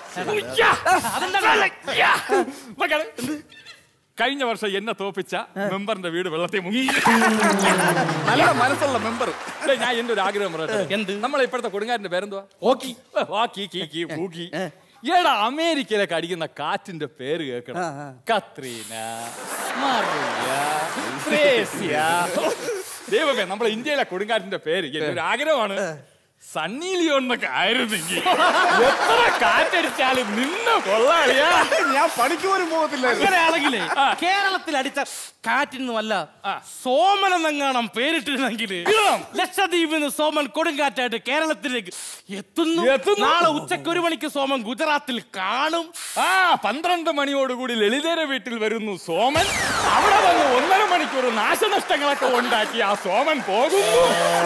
U: കഴിഞ്ഞ വർഷം എന്നെ തോപ്പിച്ച മെമ്പറിന്റെ വീട് വെള്ളത്തിൽ മുങ്ങി
O: നല്ല മനസ്സുള്ള മെമ്പർ
U: ഡേയ്, ഞാൻ എന്റെ ഒരു ആഗ്രഹം പറയട്ടെ എന്ത് നമ്മളെ ഇപ്പോഴത്തെ കൊടുങ്കാരന്റെ പേരെന്തുവാ ഓക്കി വാക്കി കീ കീ ഊക്കി ഏടാ അമേരിക്കയിലൊക്കെ അടിക്കുന്ന കാറ്റിന്റെ പേര് കേൾക്കണം കത്രീന മറിയ ത്രേസ്യ. ദൈവമേ നമ്മളെ ഇന്ത്യയിലെ കൊടുങ്കാറ്റിന്റെ പേര് എന്റെ ഒരു ആഗ്രഹമാണ് സണ്ണി ലിയോൺ എന്നൊക്കെ ആയിരുന്നെങ്കിൽ എത്ര കാറ്റടിച്ചാലും നിന്ന കൊള്ളാളിയാ
O: ഞാൻ പണിക്ക് പോലും പോകത്തില്ല
N: അങ്ങനെയാണെങ്കിലേ കേരളത്തിൽ അടിച്ച കാറ്റിന്നുമല്ല സോമനെന്നെങ്ങാണം പേരിട്ടിരുന്നെങ്കിൽ ലക്ഷദ്വീപിൽ നിന്ന് സോമൻ കൊടുങ്കാറ്റായിട്ട് കേരളത്തിലേക്ക് എത്തുന്നു നാളെ ഉച്ചയ്ക്ക് ഒരു മണിക്ക് സോമൻ ഗുജറാത്തിൽ കാണും
U: ആ പന്ത്രണ്ട് മണിയോടുകൂടി ലളിതയുടെ വീട്ടിൽ വരുന്നു സോമൻ അവിടെ വന്ന് ഒന്നര മണിക്കൂർ നാശനഷ്ടങ്ങളൊക്കെ ഉണ്ടാക്കി ആ സോമൻ പോകുന്നു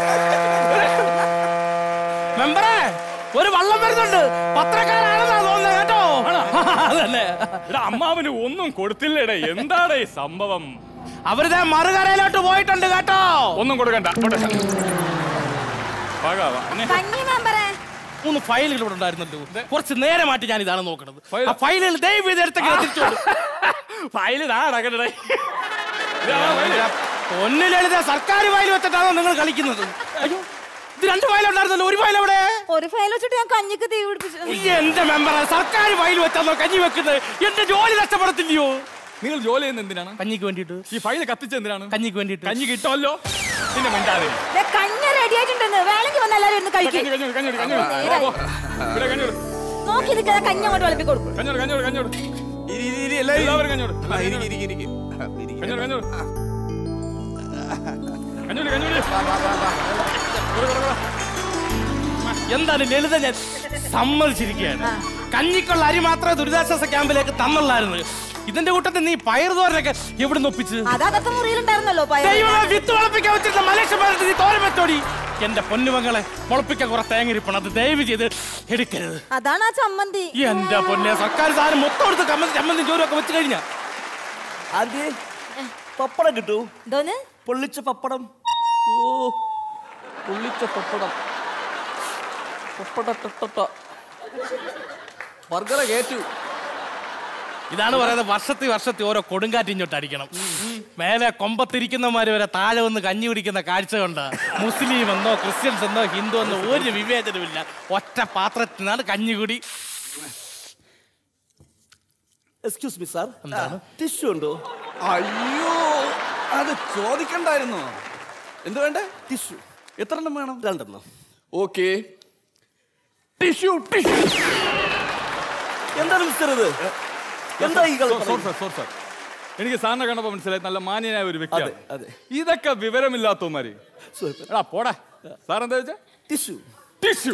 N: മെമ്പറേ ഒരു വള്ളം വരുന്നുണ്ട് പത്രക്കാരാണെന്നാ തോന്നുന്നത് കേട്ടോ അതല്ലേ
U: എടാ അമ്മാവന് ഒന്നും കൊടുത്തില്ലേടേ എന്താടേ സംഭവം
N: അവരിതേ മറുകരയിലോട്ട് പോയിട്ടുണ്ട് കേട്ടോ
U: ഒന്നും കൊടുക്കണ്ട പോട്ടെ. ഭഗവാ, എന്നെ-
T: കഞ്ഞി മെമ്പറേ
N: മൂന്ന് ഫയലുകൾ ഇവിടെ ഉണ്ടായിരുന്നല്ലോ കുറച്ച് നേരമായിട്ട് ഞാൻ ഇതാണ് നോക്കുന്നത് ആ ഫയലുകൾ ദയവ് ചെയ്ത് എടുത്തൊക്കെ തിരിച്ചു
U: ഫയല് ഇതാ അടക്കണ്ടേ
N: പൊന്നിലെഴുത സർക്കാർ ഫയൽ വെച്ചിട്ടാണോ നിങ്ങൾ കളിക്കുന്നത് അയ്യോ ഇത് രണ്ട് ഫയൽ ഉണ്ടായിരുന്നല്ലോ ഒരു ഫയൽ എവിടെ
T: ഒരു ഫയൽ വെച്ചിട്ട് ഞാൻ കഞ്ഞിക്ക് തീ പിടിപ്പിച്ചു
N: ഈ എന്റെ മെമ്പർ സർക്കാർ ഫയൽ വെച്ചാണോ കഞ്ഞി വെക്കുന്നത് എന്റെ ജോലി നഷ്ടപ്പെടത്തില്ലയോ
U: നിങ്ങൾ ജോലി ചെയ്യുന്ന എന്തിനാണ്
N: കഞ്ഞിക്ക് വേണ്ടിയിട്ട്
U: ഈ ഫയൽ കത്തിച്ച എന്തിനാണ്
N: കഞ്ഞിക്ക് വേണ്ടിയിട്ട്
U: കഞ്ഞി കിട്ടുമല്ലോ പിന്നെ മിണ്ടാതെ
T: ദേ, കഞ്ഞി റെഡി ആയിട്ടുണ്ടെന്ന് വേണമെങ്കിൽ വന്ന് എല്ലാവരും ഇരുന്ന് കഴിക്കും
U: കഞ്ഞി, കഞ്ഞി, കഞ്ഞി, കഞ്ഞി. പോ, പോ. ഇവിടെ കഞ്ഞി കൊടു.
T: നോക്കി നിൽക്കാതെ കഞ്ഞി അങ്ങോട്ട് വിളമ്പി കൊടുക്കും
U: കഞ്ഞോട് കഞ്ഞോട് കഞ്ഞോട്
O: ഇരി, ഇരി, ഇരി, എല്ലാവരും ഇരി.
U: എല്ലാവരും കഞ്ഞോട്
O: ആ, ഇരിക്ക്, ഇരിക്ക്, ഇരിക്ക്.
U: കഞ്ഞോട് കഞ്ഞോട് കഞ്ഞോട് കഞ്ഞോട് കൊടു, കൊടു, കൊടു.
N: എന്താണ് ലളിത ഞാൻ സമ്മതിച്ചിരിക്കുകയാണ് കഞ്ഞിക്കുള്ള അരി മാത്രമേ ദുരിതാശ്വാസ ക്യാമ്പിലേക്ക് തന്നുള്ളായിരുന്നു ഇതിന്റെ കൂട്ടത്തിൽ നീ പയർ തോരനൊക്കെ എവിടെ ഒപ്പിച്ച്
T: അതകത്ത് മുറിയിലുണ്ടായിരുന്നല്ലോ പയർ
N: ദൈവമേ, വിത്ത് മുളപ്പിക്കാൻ വെച്ചിരുന്ന മലേഷ്യമാരുടെ നീ തോരൻ വെച്ചോടി എന്റെ പൊന്നുമകളെ മുളപ്പിക്കാൻ കുറെ തേങ്ങരിപ്പണം അത് ദയവ് ചെയ്ത് എടുക്കരുത്
T: അതാണ് ആ ചമ്മന്തി
N: എന്റെ പൊന്നെ സർക്കാർ സാധനം മൊത്തം എടുത്ത് കമ്മ ചമ്മന്തി ചോരൊക്കെ വെച്ച് കഴിഞ്ഞാ
M: ആദ്യ പപ്പടം കിട്ടൂ
T: എന്തോന്ന്
M: പൊള്ളിച്ച പപ്പടം ഓ പൊള്ളിച്ച പപ്പടം പപ്പട
O: ബർഗറെ കേറ്റു
N: ഇതാണ് പറയുന്നത് വർഷത്തി വർഷത്തി ഓരോ കൊടുങ്കാറ്റ് ഇങ്ങോട്ട് അടിക്കണം മേലെ കൊമ്പത്തിരിക്കുന്നമാര് വരെ താഴെ വന്ന് കഞ്ഞി കുടിക്കുന്ന കാഴ്ച കൊണ്ട് മുസ്ലിം എന്നോ ക്രിസ്ത്യൻസ് എന്നോ ഹിന്ദു എന്നോ ഒരു വിവേചനമില്ല ഒറ്റ പാത്രത്തിൽ നിന്നാണ് കഞ്ഞികുടി
M: എക്സ്ക്യൂസ് മി സാർ ടിഷ്യൂ ഉണ്ടോ
O: അയ്യോ അത് ചോദിക്കണ്ടായിരുന്നോ എന്ത് വേണ്ടേ ടിഷ്യൂ എത്ര എണ്ണം വേണം
M: രണ്ടെണ്ണം
O: ഓക്കെ ടിഷ്യൂ ടിഷ്യൂ
M: എന്താണ് മിസ്റ്റർ ഇത് എന്താ ഈ കളി
U: സോറി സാർ സോറി സാർ എനിക്ക് സാറിനെ കണ്ടപ്പോ മനസ്സിലായി നല്ല മാന്യനായ ഒരു വ്യക്തിയാണ്
M: അതെ.
U: ഇതൊക്കെ വിവരമില്ലാത്തവന്മാര് എടാ പോടാ സാർ എന്താ വെച്ചാ
M: ടിഷ്യൂ
U: ടിഷ്യൂ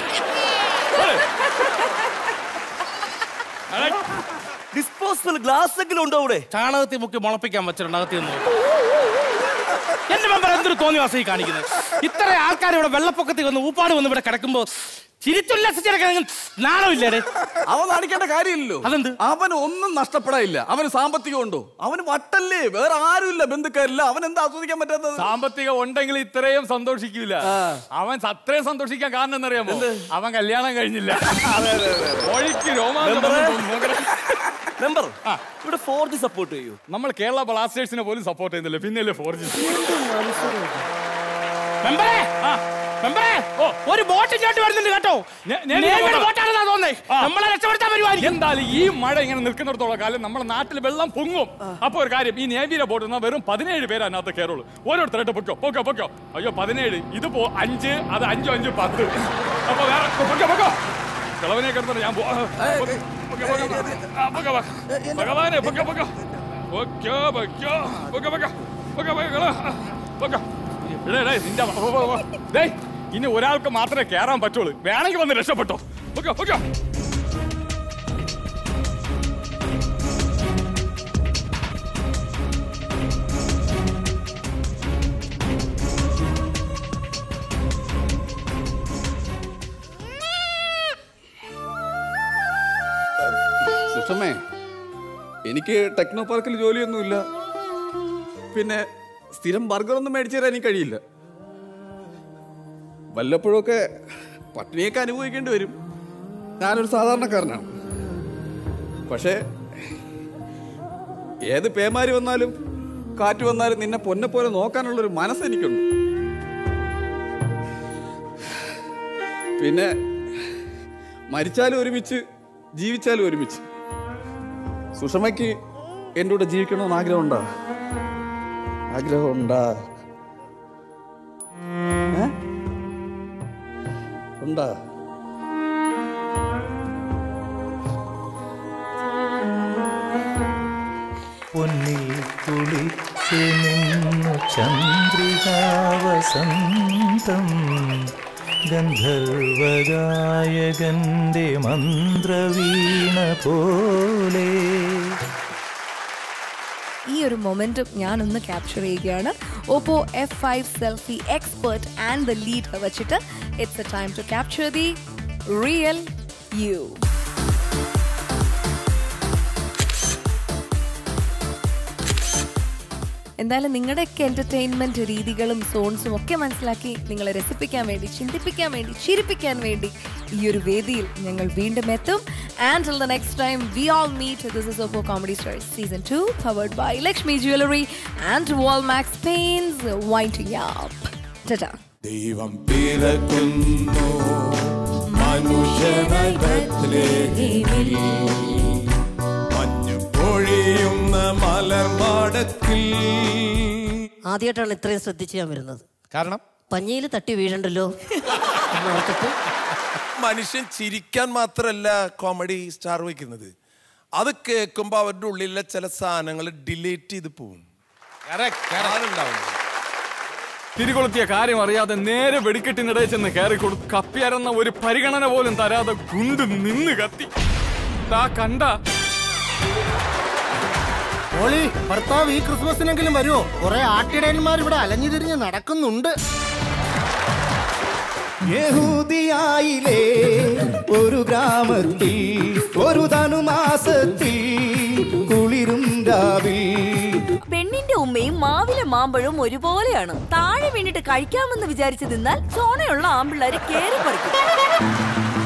M: ഡിസ്പോസബിൾ ഗ്ലാസ് എങ്കിലും ഉണ്ടോ അവിടെ
N: ചാണകത്തിൽ മുക്കി മുളപ്പിക്കാൻ വെച്ചിട്ടുണ്ട് അകത്ത് നിന്ന് എന്റെ മെമ്പർ എന്തൊരു തോന്നിവാസം ഈ കാണിക്കുന്നത് ഇത്ര ആൾക്കാർ ഇവിടെ വെള്ളപ്പൊക്കത്തിൽ വന്ന് ഊപ്പാട് വന്ന് ഇവിടെ കിടക്കുമ്പോ ചിരിച്ചുല്ലസിച്ചിടക്കാൻ നാണമില്ലേടെ
O: അവൻ കാണിക്കേണ്ട കാര്യമില്ലല്ലോ
N: അതെന്ത്
O: അവൻ ഒന്നും നഷ്ടപ്പെടാനില്ല അവന് സാമ്പത്തികം ഉണ്ടോ അവന് വട്ടല്ലേ വേറെ ആരുമില്ല ബന്ധുക്കാരില്ല അവൻ എന്താ ആസ്വദിക്കാൻ പറ്റാത്തത്
U: സാമ്പത്തികം ഉണ്ടെങ്കിൽ ഇത്രയും സന്തോഷിക്കൂല അവൻ അത്രയും സന്തോഷിക്കാൻ കാരണം എന്നറിയാമോ അവൻ കല്യാണം കഴിഞ്ഞില്ല കോഴിക്ക് രോമാഞ്ചം
M: മെമ്പറെ?
U: വന്നു നോക്കണേ.
M: മെമ്പർ ഇവിടെ ഫോർ ജി സപ്പോർട്ട് ചെയ്യൂ
U: നമ്മൾ കേരള ബ്ലാസ്റ്റേഴ്സിനെ പോലും സപ്പോർട്ട് ചെയ്യുന്നില്ല പിന്നെയല്ലേ ഫോർ ജി
N: മെമ്പറേ മെമ്പറേ ഓ ഒരു ബോട്ട് ഇങ്ങോട്ട് വരുന്നുണ്ട് കേട്ടോ നേവിയുടെ ബോട്ടാണെന്നാ തോന്നേ നമ്മളെ രക്ഷപ്പെടുത്താൻ വരുവായിരിക്കും
U: എന്തായാലും ഈ മഴ ഇങ്ങനെ നിൽക്കുന്നിടത്തോളം കാലം നമ്മുടെ നാട്ടിൽ വെള്ളം പൊങ്ങും അപ്പൊ ഒരു കാര്യം ഈ നേവിയിലെ ബോട്ട് എന്നാൽ വെറും പതിനേഴ് പേര് അതിനകത്ത് കയറുള്ളൂ ഓരോരുത്തരായിട്ട് പൊക്കോ പൊക്കോ പൊക്കോ അയ്യോ പതിനേഴ് ഇത് പോ അഞ്ച് അത് അഞ്ചും അഞ്ചും പത്ത് അപ്പൊ വേറെ പൊക്കോ പൊക്കോ കിളവനെ കിടന്നിട്ട് ഞാൻ പോ- പൊക്കോ, പൊക്കോ, പൊക്കോ. ആ, പൊക്കോ, പൊക്കോ. ഭഗവാനെ പൊക്കോ പൊക്കോ പൊക്കോ പൊക്കോ പൊക്കോ പൊക്കോ പൊക്കോ പൊക്കോ കിളവ. പൊക്കോ ഇടേ, ഇടേ, നിന്റെ വ- വ- വ- വ. ഡേയ്, ഇനി ഒരാൾക്ക് മാത്രമേ കയറാൻ പറ്റുള്ളൂ വേണമെങ്കിൽ വന്ന് രക്ഷപ്പെട്ടോ ഓക്കെ ഓക്കെ
O: സുഷമേ എനിക്ക് ടെക്നോ പാർക്കിൽ ജോലിയൊന്നുമില്ല പിന്നെ സ്ഥിരം ബർഗറൊന്നും മേടിച്ചു തരാൻ എനിക്ക് കഴിയില്ല വല്ലപ്പോഴൊക്കെ പട്ടിണിയൊക്കെ അനുഭവിക്കേണ്ടി വരും ഞാനൊരു സാധാരണക്കാരനാണ് പക്ഷേ ഏത് പേമാരി വന്നാലും കാറ്റ് വന്നാലും നിന്നെ പൊന്നെ പോലെ നോക്കാനുള്ളൊരു മനസ്സ് എനിക്കുണ്ട് പിന്നെ മരിച്ചാലും ഒരുമിച്ച് ജീവിച്ചാലും ഒരുമിച്ച് സുഷമയ്ക്ക് എൻ്റെ കൂടെ ജീവിക്കണമെന്ന് ആഗ്രഹമുണ്ടോ ആഗ്രഹമുണ്ടാ ഏ? ഉണ്ടാ
E: പൊന്നിൽ കുളിച്ചു നിന്നു ചന്ദ്രികാവസന്തം ഗന്ധർവഗായകന്റെ മന്ത്രവീണ പോലെ
B: ഈ ഒരു മൊമെന്റും ഞാനൊന്ന് ക്യാപ്ചർ ചെയ്യുകയാണ് Oppo F five selfie expert and the lead വെച്ചിട്ട് it's a time to capture the real you എന്തായാലും നിങ്ങളുടെയൊക്കെ എന്റർടൈൻമെന്റ് രീതികളും സോൺസും ഒക്കെ മനസ്സിലാക്കി നിങ്ങളെ രസിപ്പിക്കാൻ വേണ്ടി ചിന്തിപ്പിക്കാൻ വേണ്ടി ചിരിപ്പിക്കാൻ വേണ്ടി ഈ ഒരു വേദിയിൽ ഞങ്ങൾ വീണ്ടും എത്തും and the next time we all meet this is Oppo comedy stars season two powered by Lakshmi jewellery and wall max paints winding up ടാറ്റാ
L: ദൈവം പിറക്കുന്നു മനുഷ്യനായി ബത്ലേഹേമിൽ. മഞ്ഞു പൊഴിയുന്ന മലർമാടത്തിൽ
V: ആദ്യമായിട്ടാണ് ഇത്രയും ശ്രദ്ധിച്ച് ഞാൻ വരുന്നത്
W: കാരണം
V: പഞ്ഞിയിൽ തട്ടി വീഴണ്ടല്ലോ എന്ന് ഓർത്തിട്ട്
W: മനുഷ്യൻ ചിരിക്കാൻ മാത്രമല്ല കോമഡി സ്റ്റാർ വയ്ക്കുന്നത് അത് കേൾക്കുമ്പോൾ അവരുടെ ഉള്ളിലെ ചില സാധനങ്ങൾ ഡിലീറ്റ് ചെയ്ത് പോവും അതുണ്ടാവും
U: തിരികൊളുത്തിയ കാര്യം അറിയാതെ നേരെ വെടിക്കെട്ടിനിടയിൽ ചെന്ന് കയറി കൊടുത്തു കപ്പിയറന്ന ഒരു പരിഗണന പോലും തരാതെ ഗുണ്ട് നിന്ന് കത്തി താ കണ്ട
A: ഓളി ഭർത്താവ് ഈ ക്രിസ്മസിനെങ്കിലും വരുമോ കുറെ ആട്ടിടയന്മാർ ഇവിടെ അലഞ്ഞു തിരിഞ്ഞ് നടക്കുന്നുണ്ട്
L: യഹൂദിയായിലെ ഒരു ഗ്രാമത്തിൽ ഒരു ധനുമാസത്തിൽ കുളിരും രാവിൽ
T: പെണ്ണിന്റെ ഉമ്മയും മാവിലെ മാമ്പഴവും ഒരുപോലെയാണ് താഴെ വീണിട്ട് കഴിക്കാമെന്ന് വിചാരിച്ചു നിന്നാൽ ചോണയുള്ള ആമ്പിള്ളേരെ കേറി പറിക്കും